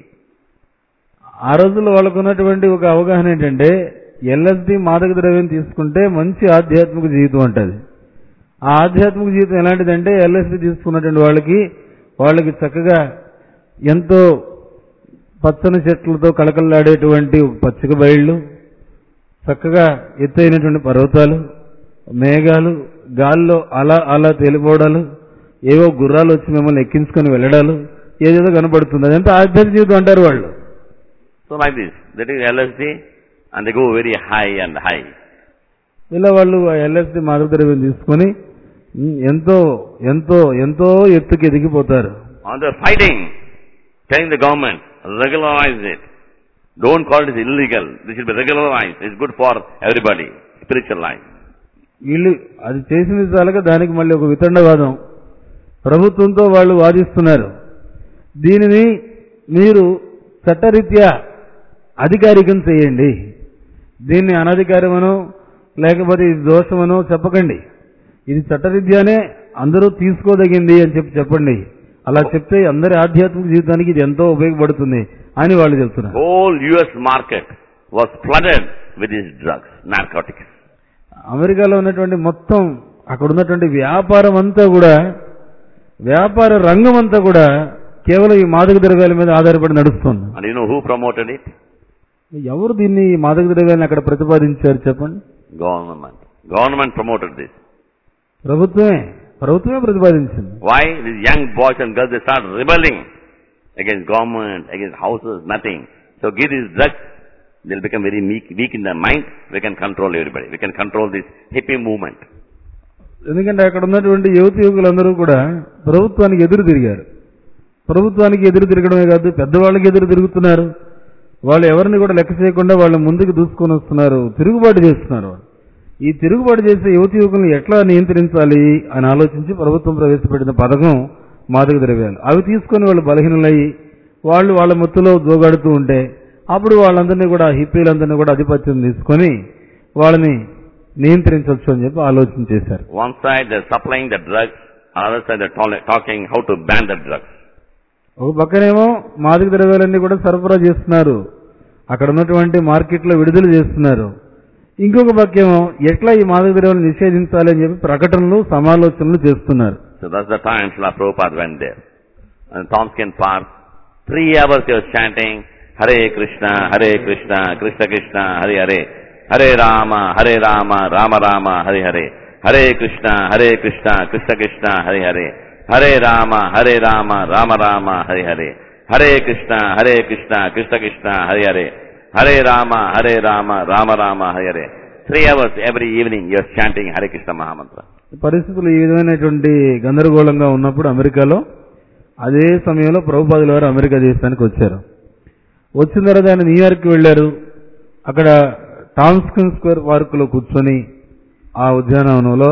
ఆ రోజుల్లో వాళ్ళకు ఉన్నటువంటి ఒక అవగాహన ఏంటంటే ఎల్ఎస్డి మాదక ద్రవ్యం తీసుకుంటే మంచి ఆధ్యాత్మిక జీవితం అంటది ఆ ఆధ్యాత్మిక జీవితం ఎలాంటిదంటే ఎల్ఎస్డి తీసుకున్నటువంటి వాళ్ళకి వాళ్ళకి చక్కగా ఎంతో పచ్చని చెట్లతో కళకళలాడేటువంటి పచ్చిక బయళ్ళు చక్కగా ఎత్తైనటువంటి పర్వతాలు మేఘాలు గాల్లో అలా అలా తేలిపోవడాలు ఏవో గుర్రాలు వచ్చి మిమ్మల్ని ఎక్కించుకొని వెళ్ళడాలు ఏదేదో కనబడుతుంది అదంతా ఆధ్యాత్మిక జీవితం అంటారు వాళ్ళు
So like this, they take LSD and they go very high and high.
ఇలా వాళ్ళు ఎల్ఎస్డి మాదక ద్రవ్యం తీసుకొని ఉమ్, ఎంతో ఎంతో ఎంతో ఎత్తుకి ఎదిగిపోతారు
And they're fighting, telling the government, regularize it. Don't call it illegal. This should be regularized. It's good for everybody. Spiritual life.
వీళ్ళు అది చేసింది చాలక దానికి మళ్ళీ ఒక వితండవాదం ప్రభుత్వంతో వాళ్ళు వాదిస్తున్నారు దీనిని మీరు చట్టరీత్యా అధికారికం చేయండి దీన్ని అనధికారమనో లేకపోతే ఇది దోషమనో చెప్పకండి ఇది చట్టరీత్యానే అందరూ తీసుకోదగింది అని చెప్పి చెప్పండి అలా చెప్తే అందరి ఆధ్యాత్మిక జీవితానికి ఇది ఎంతో ఉపయోగపడుతుంది అని వాళ్ళు చెప్తున్నారు
Whole US market was flooded with these drugs, narcotics.
అమెరికాలో ఉన్నటువంటి మొత్తం అక్కడ ఉన్నటువంటి వ్యాపారం అంతా కూడా వ్యాపార రంగం అంతా కూడా కేవలం ఈ మాదక ద్రవ్యాల మీద ఆధారపడి నడుస్తుంది
And you know who promoted it?
ఎవరు దీన్ని ఈ మాదక ద్రవ్యాలను అక్కడ ప్రతిపాదించారు చెప్పండి
Government. Government promoted this.
ప్రభుత్వమే ప్రభుత్వమే ప్రతిపాదించింది
Why? These young boys and girls, they start rebelling against government, against houses, nothing. So give these drugs, they'll become very weak, weak in their mind. We can control everybody. We can control this hippie movement.
ఎందుకంటే అక్కడ ఉన్నటువంటి యువతి యువకులందరూ కూడా ప్రభుత్వానికి ఎదురు తిరిగారు ప్రభుత్వానికి ఎదురు తిరగడమే కాదు పెద్దవాళ్ళకి ఎదురు తిరుగుతున్నారు వాళ్ళు ఎవరిని కూడా లెక్క చేయకుండా వాళ్ళు ముందుకు దూసుకొని వస్తున్నారు తిరుగుబాటు చేస్తున్నారు వాళ్ళు ఈ తిరుగుబాటు చేసే యువతి యువకులను ఎట్లా నియంత్రించాలి అని ఆలోచించి ప్రభుత్వం ప్రవేశపెట్టిన పథకం మాదక ద్రవ్యాలు అవి తీసుకొని వాళ్ళు బలహీనలయ్యి వాళ్ళు వాళ్ళ మొత్తులో జోగాడుతూ ఉంటే అప్పుడు వాళ్ళందరినీ కూడా హిప్పీలందరినీ కూడా ఆధిపత్యం తీసుకొని వాళ్ళని నియంత్రించవచ్చు అని చెప్పి ఆలోచన చేశారు
One side they're supplying the drugs, another side they're tol- talking how to ban the drugs.
ఒక పక్కనేమో మాదక ద్రవ్యాలన్నీ కూడా సరఫరా చేస్తున్నారు అక్కడ ఉన్నటువంటి మార్కెట్లో విడుదల చేస్తున్నారు ఇంకొక పక్కేమో ఎట్లా ఈ మాదక ద్రవ్యాలను నిషేధించాలి అని చెప్పి ప్రకటనలు సమాలోచనలు చేస్తున్నారు
So that's the time Srila Prabhupada went there. And Thompson Park, three hours he was chanting, Hare Krishna, Hare Krishna, Krishna Krishna, Hare Hare, Hare Rama, Hare Rama, Rama Rama, Hare Hare, Hare Krishna, Hare Krishna, Krishna Krishna, Hare Hare, Hare Rama, Hare Rama, Rama Rama, Hare Hare, Hare Krishna, Hare Krishna, Krishna Krishna, Hare Hare, Hare Rama, Hare Rama, Rama Rama, Hare Hare. Three hours every evening he was chanting Hare Krishna Mahamantra.
పరిస్థితులు ఈ విధమైనటువంటి గందరగోళంగా ఉన్నప్పుడు అమెరికాలో అదే సమయంలో ప్రభుపాదుల వారు అమెరికా దేశానికి వచ్చారు వచ్చిన తర్వాత ఆయన న్యూయార్క్ వెళ్లారు అక్కడ టామ్స్కిన్ స్క్వేర్ పార్కులో కూర్చొని ఆ ఉద్యానవనంలో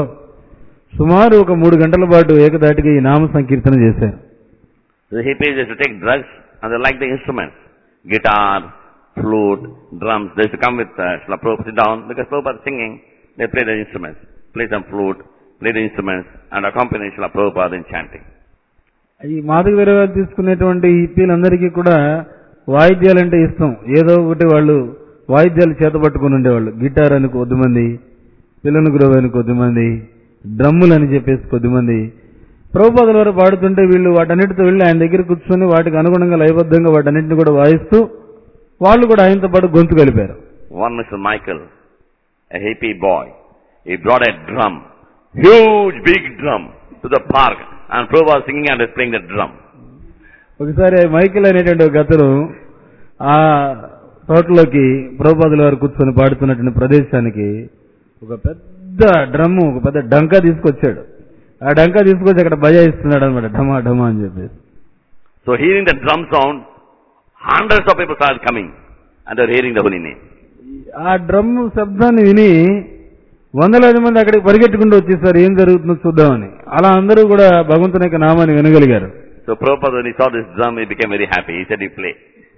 సుమారు ఒక మూడు గంటల పాటు ఏకదాటిగా ఈ నామ సంకీర్తన చేశారు
The hippies used to take drugs and they like the instruments. Guitar, flute, drums. They used to come with uh, Srila Prabhupada sit down because Prabhupada is singing. They play the instruments. Play some flute, play the instruments and accompany Srila Prabhupada in chanting.
ఈ మాదక ద్రవ్యాలు తీసుకునేటువంటి హిప్పీలందరికీ కూడా వాయిద్యాలంటే ఇష్టం ఏదో ఒకటి వాళ్ళు వాయిద్యాలు చేతపట్టుకుని ఉండేవాళ్ళు గిటార్ అని కొద్దిమంది పిల్లల గురవ అని కొద్దిమంది డ్రమ్ములు అని చెప్పేసి కొద్దిమంది ప్రభుపాదుల వారు పాడుతుంటే వీళ్ళు వాటన్నిటితో వెళ్ళి ఆయన దగ్గర కూర్చొని వాటికి అనుగుణంగా లయబద్ధంగా వాటన్నిటిని కూడా వాయిస్తూ వాళ్ళు కూడా ఆయనతో పాటు గొంతు కలిపారు
One Mr. Michael, a hippie boy, he brought a drum, huge big drum to the park and Prabhupada was singing and was playing the drum.
ఒకసారి మైకిల్ అనేటువంటి ఒక అతను ఆ తోటలోకి ప్రభుపాదుల వారు కూర్చొని పాడుతున్నటువంటి ప్రదేశానికి ఒక పెద్ద డ్రమ్ము ఒక పెద్ద డంకా తీసుకొచ్చాడు ఆ డంకా తీసుకొచ్చి అక్కడ బజాయిస్తున్నాడు అనమాట ఢమా ఢమా అని చెప్పేసి
So hearing the drum sound, hundreds of people started coming and they were hearing the holy name.
ఆ డ్రమ్ శబ్దాన్ని విని వందలాది మంది అక్కడికి పరిగెట్టుకుంటూ వచ్చేసారు ఏం జరుగుతుందో చూద్దామని అలా అందరూ కూడా భగవంతుని యొక్క నామాన్ని వినగలిగారు
So Prabhupada, when he saw this drum, he became very happy. He said, you play.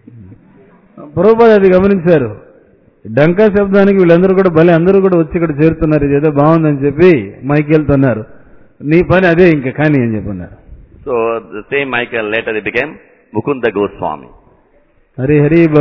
Prabhupada అది గమనించారు డంకా శబ్దానికి వీళ్ళందరూ కూడా భలే అందరూ కూడా వచ్చి ఇక్కడ చేరుతున్నారు ఇది ఏదో బాగుందని చెప్పి మైకేల్తో అన్నారు నీ పని అదే ఇంకా కానీ అని చెప్పన్నారు
So the same Michael later he became Mukunda Goswami.
Hari Hari బో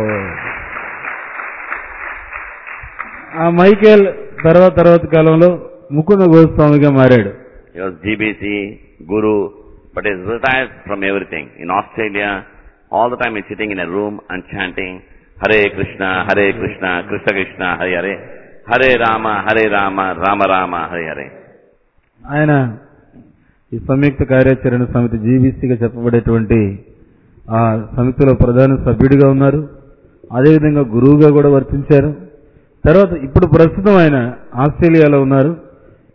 ఆ మైకేల్ తర్వాత తర్వాత కాలంలో ముకుంద గోస్వామిగా మారాడు
He was GBC, Guru, but he's retired from everything. In Australia, all the time he's sitting in a room and chanting Hare Krishna, Hare Krishna, Krishna Krishna, Hare Hare, Hare Rama, Hare Rama, Rama Rama, Hare Hare.
ఆయన ఈ సంయుక్త కార్యాచరణ సమితి జీబీసీగా చెప్పబడేటువంటి ఆ సమితిలో ప్రధాన సభ్యుడిగా ఉన్నారు అదేవిధంగా గురువుగా కూడా వర్తించారు తర్వాత ఇప్పుడు ప్రస్తుతం ఆయన ఆస్ట్రేలియాలో ఉన్నారు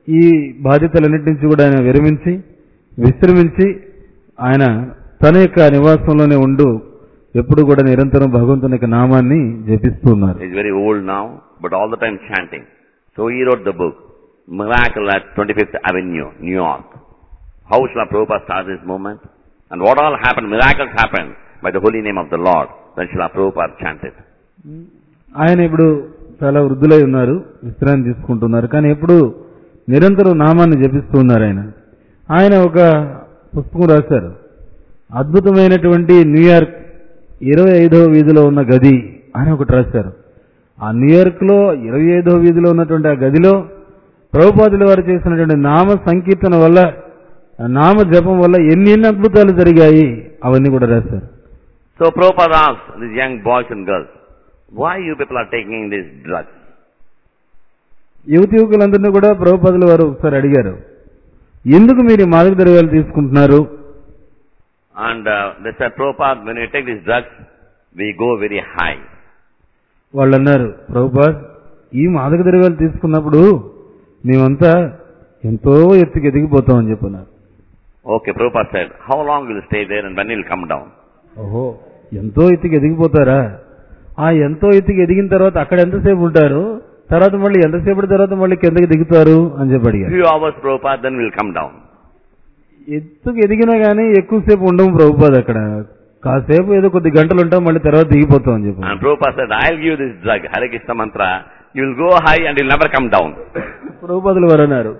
ఈ బాధ్యతలన్నిటి నుంచి కూడా ఆయన విరమించి విశ్రమించి ఆయన తన యొక్క నివాసంలోనే ఉండు ఎప్పుడు కూడా నిరంతరం భగవంతుని యొక్క నామాన్ని జపిస్తూ ఉన్నారు
He's very old now, but all the time chanting. So he wrote the book, Miracle at 25th Avenue, New York. How shall Prabhupada start this movement? And what all happened? Miracles happened by the holy name of the Lord. Then Srila Prabhupada chanted.
ఆయన ఇప్పుడు చాలా వృద్ధులై ఉన్నారు విశ్రాంతి తీసుకుంటున్నారు కానీ ఎప్పుడు నిరంతరం నామాన్ని జపిస్తూ ఉన్నారు ఆయన ఆయన ఒక పుస్తకం రాశారు అద్భుతమైనటువంటి న్యూయార్క్ ఇరవై ఐదవ వీధిలో ఉన్న గది అని ఒకటి రాశారు ఆ న్యూయార్క్ లో ఇరవై ఐదవ వీధిలో ఉన్నటువంటి ఆ గదిలో ప్రభుపాదుల వారు చేసినటువంటి నామ సంకీర్తన వల్ల ఆ నామ జపం వల్ల ఎన్ని ఎన్ని అద్భుతాలు జరిగాయి అవన్నీ కూడా రాశారు
So Prabhupada asked these young boys and girls, why you people are taking these drugs?
యువతి యువకులందరినీ కూడా ప్రభుపాదుల వారు ఒకసారి అడిగారు ఎందుకు మీరు ఈ మాదక ద్రవ్యాలు తీసుకుంటున్నారు
And uh, they said, Prabhupada, when we take these drugs, we go very high.
వాళ్ళు అన్నారు ప్రభుపాద్ ఈ మాదక ద్రవ్యాలు తీసుకున్నప్పుడు మేమంతా ఎంతో ఎత్తుకి ఎదిగిపోతామని చెప్పన్నారు
Okay, Prabhupada said, how long will you stay there and when will you come down?
ఓహో ఎంతో ఎత్తుకి ఎదిగిపోతారా ఆ ఎంతో ఎత్తుకి ఎదిగిన తర్వాత అక్కడ ఎంతసేపు ఉంటారు తర్వాత మళ్ళీ ఎంతసేపటి తర్వాత మళ్ళీ కిందకి దిగుతారు అని చెప్పి అడిగారు
Few hours, Prabhupada, then we'll come down.
ఎత్తుకు ఎదిగినా గానీ ఎక్కువసేపు ఉండము ప్రభుపాద్ అక్కడ కాసేపు ఏదో కొద్ది గంటలు ఉంటాం మళ్ళీ తర్వాత దిగిపోతాం అని చెప్పి
And Prabhupada said, I'll give you this drug, Hare Krishna mantra. You'll go high and you'll never come down.
ప్రభుపాదులు వారు అన్నారు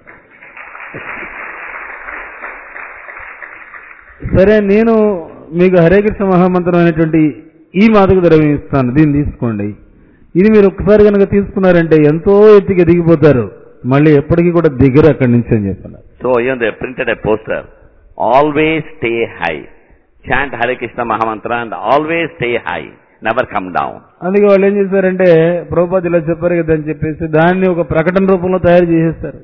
సరే నేను మీకు హరే కృష్ణ మహామంత్రం అనేటువంటి ఈ మాదక ద్రవ్యం ఇస్తాను దీన్ని తీసుకోండి ఇది మీరు ఒక్కసారి కనుక తీసుకున్నారంటే ఎంతో ఎత్తుకి ఎదిగిపోతారు మళ్ళీ ఎప్పటికీ కూడా దిగరు అక్కడి నుంచి అని చెప్పన్నారు
So even they printed a poster. Always stay high. Chant Hare Krishna Mahamantra and always stay high. Never come down.
అందుకే వాళ్ళు ఏం చేశారంటే ప్రభుపాద ఇలా చెప్పారు కదా అని చెప్పేసి దాన్ని ఒక ప్రకటన రూపంలో తయారు చేసేస్తారు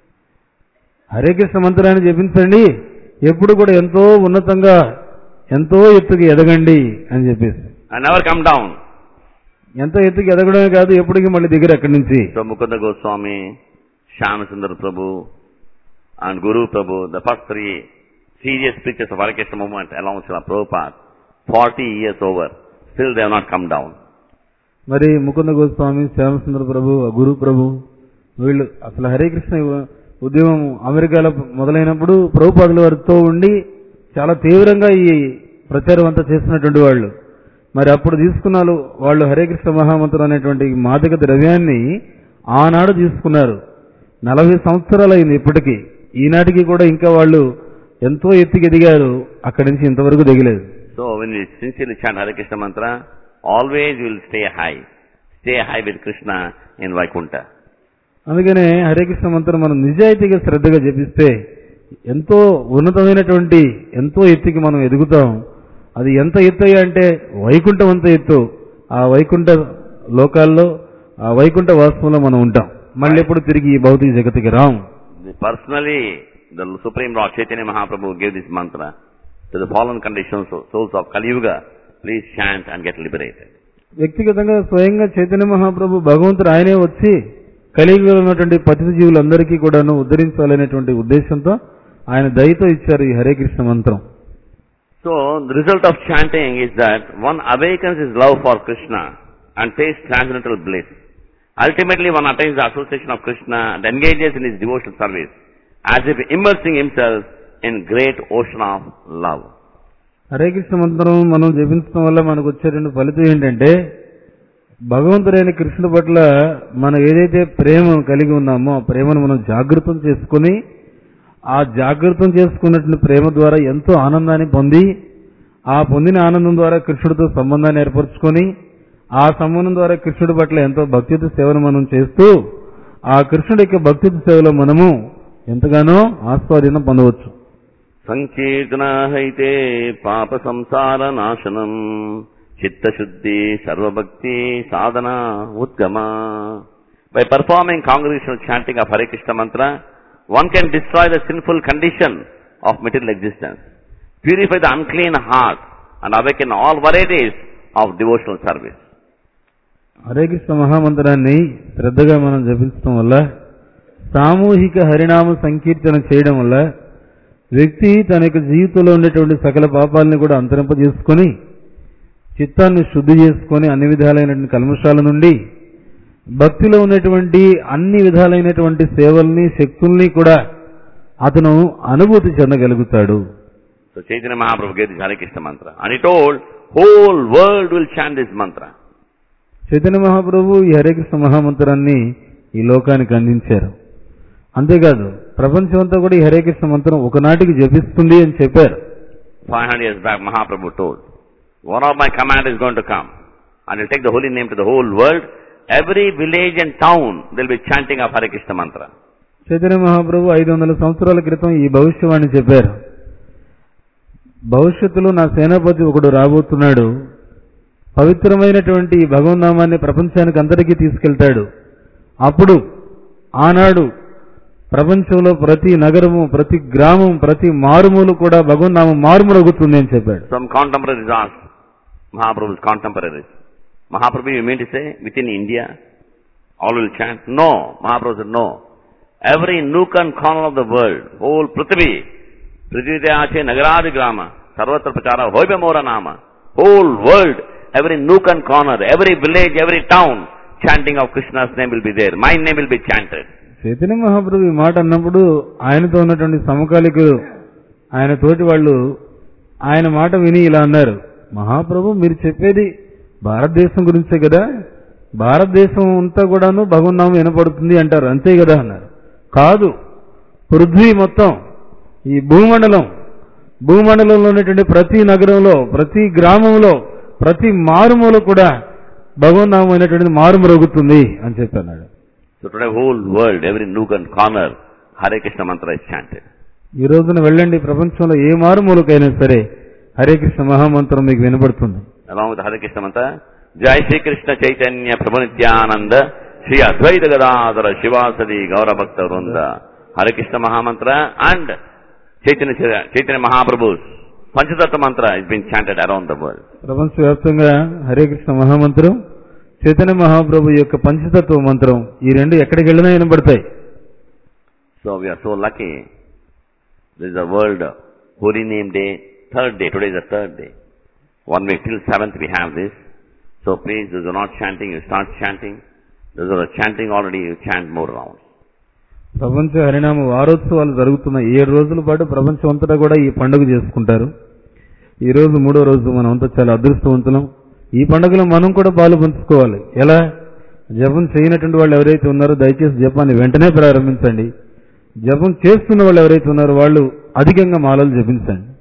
హరే కృష్ణ మంత్రాన్ని జపించండి ఎప్పుడు కూడా ఎంతో ఉన్నతంగా ఎంతో ఎత్తుకి ఎదగండి అని చెప్పేసి
And never come down.
ఎంతో ఎత్తుకి ఎదగడమే కాదు ఎప్పటికీ మళ్ళీ దిగరు అక్కడి నుంచి
So Mukunda Goswami, Shyamsundar Prabhu and Guru Prabhu, the first three serious preachers of Hare Krishna movement along with Srila Prabhupada, 40 years over, still they have not come down.
మరి ముకుంద గోస్వామి శ్యామసుందర ప్రభు గురు ప్రభు వీళ్ళు అసలు హరే కృష్ణ ఉద్యమం అమెరికాలో మొదలైనప్పుడు ప్రభుపాదుల వారితో ఉండి చాలా తీవ్రంగా ఈ ప్రచారం అంతా చేస్తున్నటువంటి వాళ్ళు మరి అప్పుడు తీసుకున్న వాళ్ళు- వాళ్ళు హరే కృష్ణ మహామంత్రం అనేటువంటి మాదక ద్రవ్యాన్ని ఆనాడు తీసుకున్నారు నలభై సంవత్సరాలు అయింది ఇప్పటికీ ఈనాటికి కూడా ఇంకా వాళ్ళు ఎంతో ఎత్తుకి ఎదిగారు అక్కడి నుంచి ఇంతవరకు దిగలేదు
So when we sincerely chant Hare Krishna mantra, always we will stay high. Stay high with Krishna in Vaikuntha.
అందుకనే హరే కృష్ణ మంత్రం మనం నిజాయితీగా శ్రద్ధగా జపిస్తే ఎంతో ఉన్నతమైనటువంటి ఎంతో ఎత్తుకి మనం ఎదుగుతాం అది ఎంత ఎత్తు అంటే వైకుంఠం అంత ఎత్తు ఆ వైకుంఠ లోకాల్లో ఆ వైకుంఠ వాస్తవంలో మనం ఉంటాం మళ్ళీ ఎప్పుడు తిరిగి ఈ భౌతిక జగత్తుకి రాం
Personally, the Supreme Lord Chaitanya Mahaprabhu gave this mantra to the fallen conditions souls of Kali Yuga. Please chant and get liberated.
వ్యక్తిగతంగా స్వయంగా చైతన్య మహాప్రభు భగవంతుడు ఆయనే వచ్చి కలిగిలో ఉన్నటువంటి పతిత జీవులందరికీ కూడాను ఉద్ధరించాలనేటువంటి ఉద్దేశంతో ఆయన దయతో ఇచ్చారు ఈ హరే కృష్ణ మంత్రం
So, the result of chanting is that one awakens his love for Krishna and tastes transcendental bliss. Ultimately, one attains the association of Krishna and engages in his devotional service as if immersing himself in great ocean of love.
Hare Krishna మంత్రం మనం జపించడం వల్ల మనకు వచ్చేటువంటి ఫలితం ఏంటంటే భగవంతుడైన కృష్ణుడి పట్ల మనం ఏదైతే ప్రేమ కలిగి ఉన్నామో ఆ ప్రేమను మనం జాగృతం చేసుకుని ఆ జాగృతం చేసుకున్నటువంటి ప్రేమ ద్వారా ఎంతో ఆనందాన్ని పొంది ఆ పొందిన ఆనందం ద్వారా కృష్ణుడితో సంబంధాన్ని ఏర్పరచుకొని ఆ సంబంధం ద్వారా కృష్ణుడి పట్ల ఎంతో భక్తియుత సేవను మనం చేస్తూ ఆ కృష్ణుడి యొక్క భక్తియుత సేవలో మనము ఎంతగానో ఆస్వాదనం పొందవచ్చు
సంకీర్తనాహైతే పాప సంసార నాశనం చిత్తశుద్ధి సర్వభక్తి సాధన ఉద్గమ by performing congregational chanting of Hare Krishna mantra one can destroy the sinful condition of material existence purify the unclean heart and awaken all varieties of devotional service
Hare Krishna మహామంత్రాన్ని శ్రద్ధగా మనం జపించడం వల్ల సామూహిక హరినామ సంకీర్తన చేయడం వల్ల వ్యక్తి తన యొక్క జీవితంలో ఉండేటువంటి సకల పాపాలని కూడా అంతరింపజేసుకొని చిత్తాన్ని శుద్ధి చేసుకొని అన్ని విధాలైనటువంటి కల్మషాల నుండి భక్తిలో ఉన్నటువంటి అన్ని విధాలైనటువంటి సేవల్ని శక్తుల్ని కూడా అతను అనుభూతి చెందగలుగుతాడు
So Chaitanya Mahaprabhu gave this Hare Krishna mantra. And he told, whole world will chant this mantra.
Chaitanya మహాప్రభు ఈ హరే కృష్ణ మహామంత్రాన్ని ఈ లోకానికి అందించారు అంతేకాదు ప్రపంచం అంతా కూడా ఈ హరే కృష్ణ మంత్రం ఒకనాటికి జపిస్తుంది అని చెప్పారు
500 years back, Mahaprabhu told, one of my command is going to come. And he'll take the holy name to the whole world. Every village and town, they'll be chanting of Hare Krishna mantra.
Chaitanya మహాప్రభు ఐదు వందల సంవత్సరాల క్రితం ఈ భవిష్యవాణి చెప్పారు భవిష్యత్తులో నా సేనాపతి ఒకడు రాబోతున్నాడు పవిత్రమైనటువంటి ఈ భగవన్నామాన్ని ప్రపంచానికి అంతటికీ తీసుకెళ్తాడు అప్పుడు ఆనాడు ప్రపంచంలో ప్రతి నగరము ప్రతి గ్రామం ప్రతి మారుమూలు కూడా భగవన్నామం మారుమరుగుతుంది అని చెప్పాడు
Some contemporaries asked, Mahaprabhu's contemporaries, Mahaprabhu, you mean to say within India, all will chant? No. Mahaprabhu said, no. Every nook and corner of the world, whole Prithvi, Prithvidache Nagaradi Grama, Sarvatra Prachara, Hoibamora Nama, whole world, every nook and corner, every village, every town, chanting of Krishna's name will be there. My name will be chanted.
Chaitanya మహాప్రభు ఈ మాట అన్నప్పుడు ఆయనతో ఉన్నటువంటి సమకాలికులు ఆయన తోటి వాళ్ళు ఆయన మాట విని ఇలా అన్నారు మహాప్రభు మీరు చెప్పేది భారతదేశం గురించే కదా భారతదేశం అంతా కూడాను భగవన్నామం వినపడుతుంది అంటారు అంతే కదా అన్నారు కాదు పృథ్వీ మొత్తం ఈ భూమండలం భూమండలంలో ఉన్నటువంటి ప్రతి నగరంలో ప్రతి గ్రామంలో ప్రతి మారుమూల కూడా భగవన్నామం అయినటువంటిది మారుమరుగుతుంది అని చెప్పన్నాడు
So today whole world, every nook and corner, Hare Krishna mantra is chanted.
ఈ రోజున వెళ్ళండి ప్రపంచంలో ఏ మారుమూలకైనా సరే హరే కృష్ణ మహామంత్రం మీకు వినబడుతుంది
along with Hare Krishna mantra, Jai Shri Krishna Chaitanya Prabhu Nityananda, Shri Advaita Gadadhara Shivasadi Gaura Bhakta Vrinda, Hare Krishna Mahamantra and Chaitanya, Chaitanya Mahaprabhu's Panchatattva mantra is being chanted around the world.
ప్రపంచవ్యాప్తంగా హరే కృష్ణ మహామంత్రం చైతన్య మహాప్రభు యొక్క పంచతత్వ మంత్రం ఈ రెండు ఎక్కడికి వెళ్ళినా వినబడతాయి
So we are so lucky. This is a world holy name day, third day. Today is the third day. One week till seventh we have this. So please, those who are not chanting, you start chanting. Those who are chanting already, you chant more rounds.
ప్రపంచ హరినామ వారోత్సవాలు జరుగుతున్న ఏడు రోజుల పాటు ప్రపంచం అంతటా కూడా ఈ పండుగ చేసుకుంటారు ఈ రోజు మూడో రోజు మనం అంతా చాలా అదృష్టవంతులం ఈ పండుగలో మనం కూడా పాలు పంచుకోవాలి ఎలా జపం చేయనటువంటి వాళ్ళు ఎవరైతే ఉన్నారో దయచేసి జపాన్ని వెంటనే ప్రారంభించండి జపం చేస్తున్న వాళ్ళు ఎవరైతే ఉన్నారో వాళ్ళు అధికంగా మాలలు జపించండి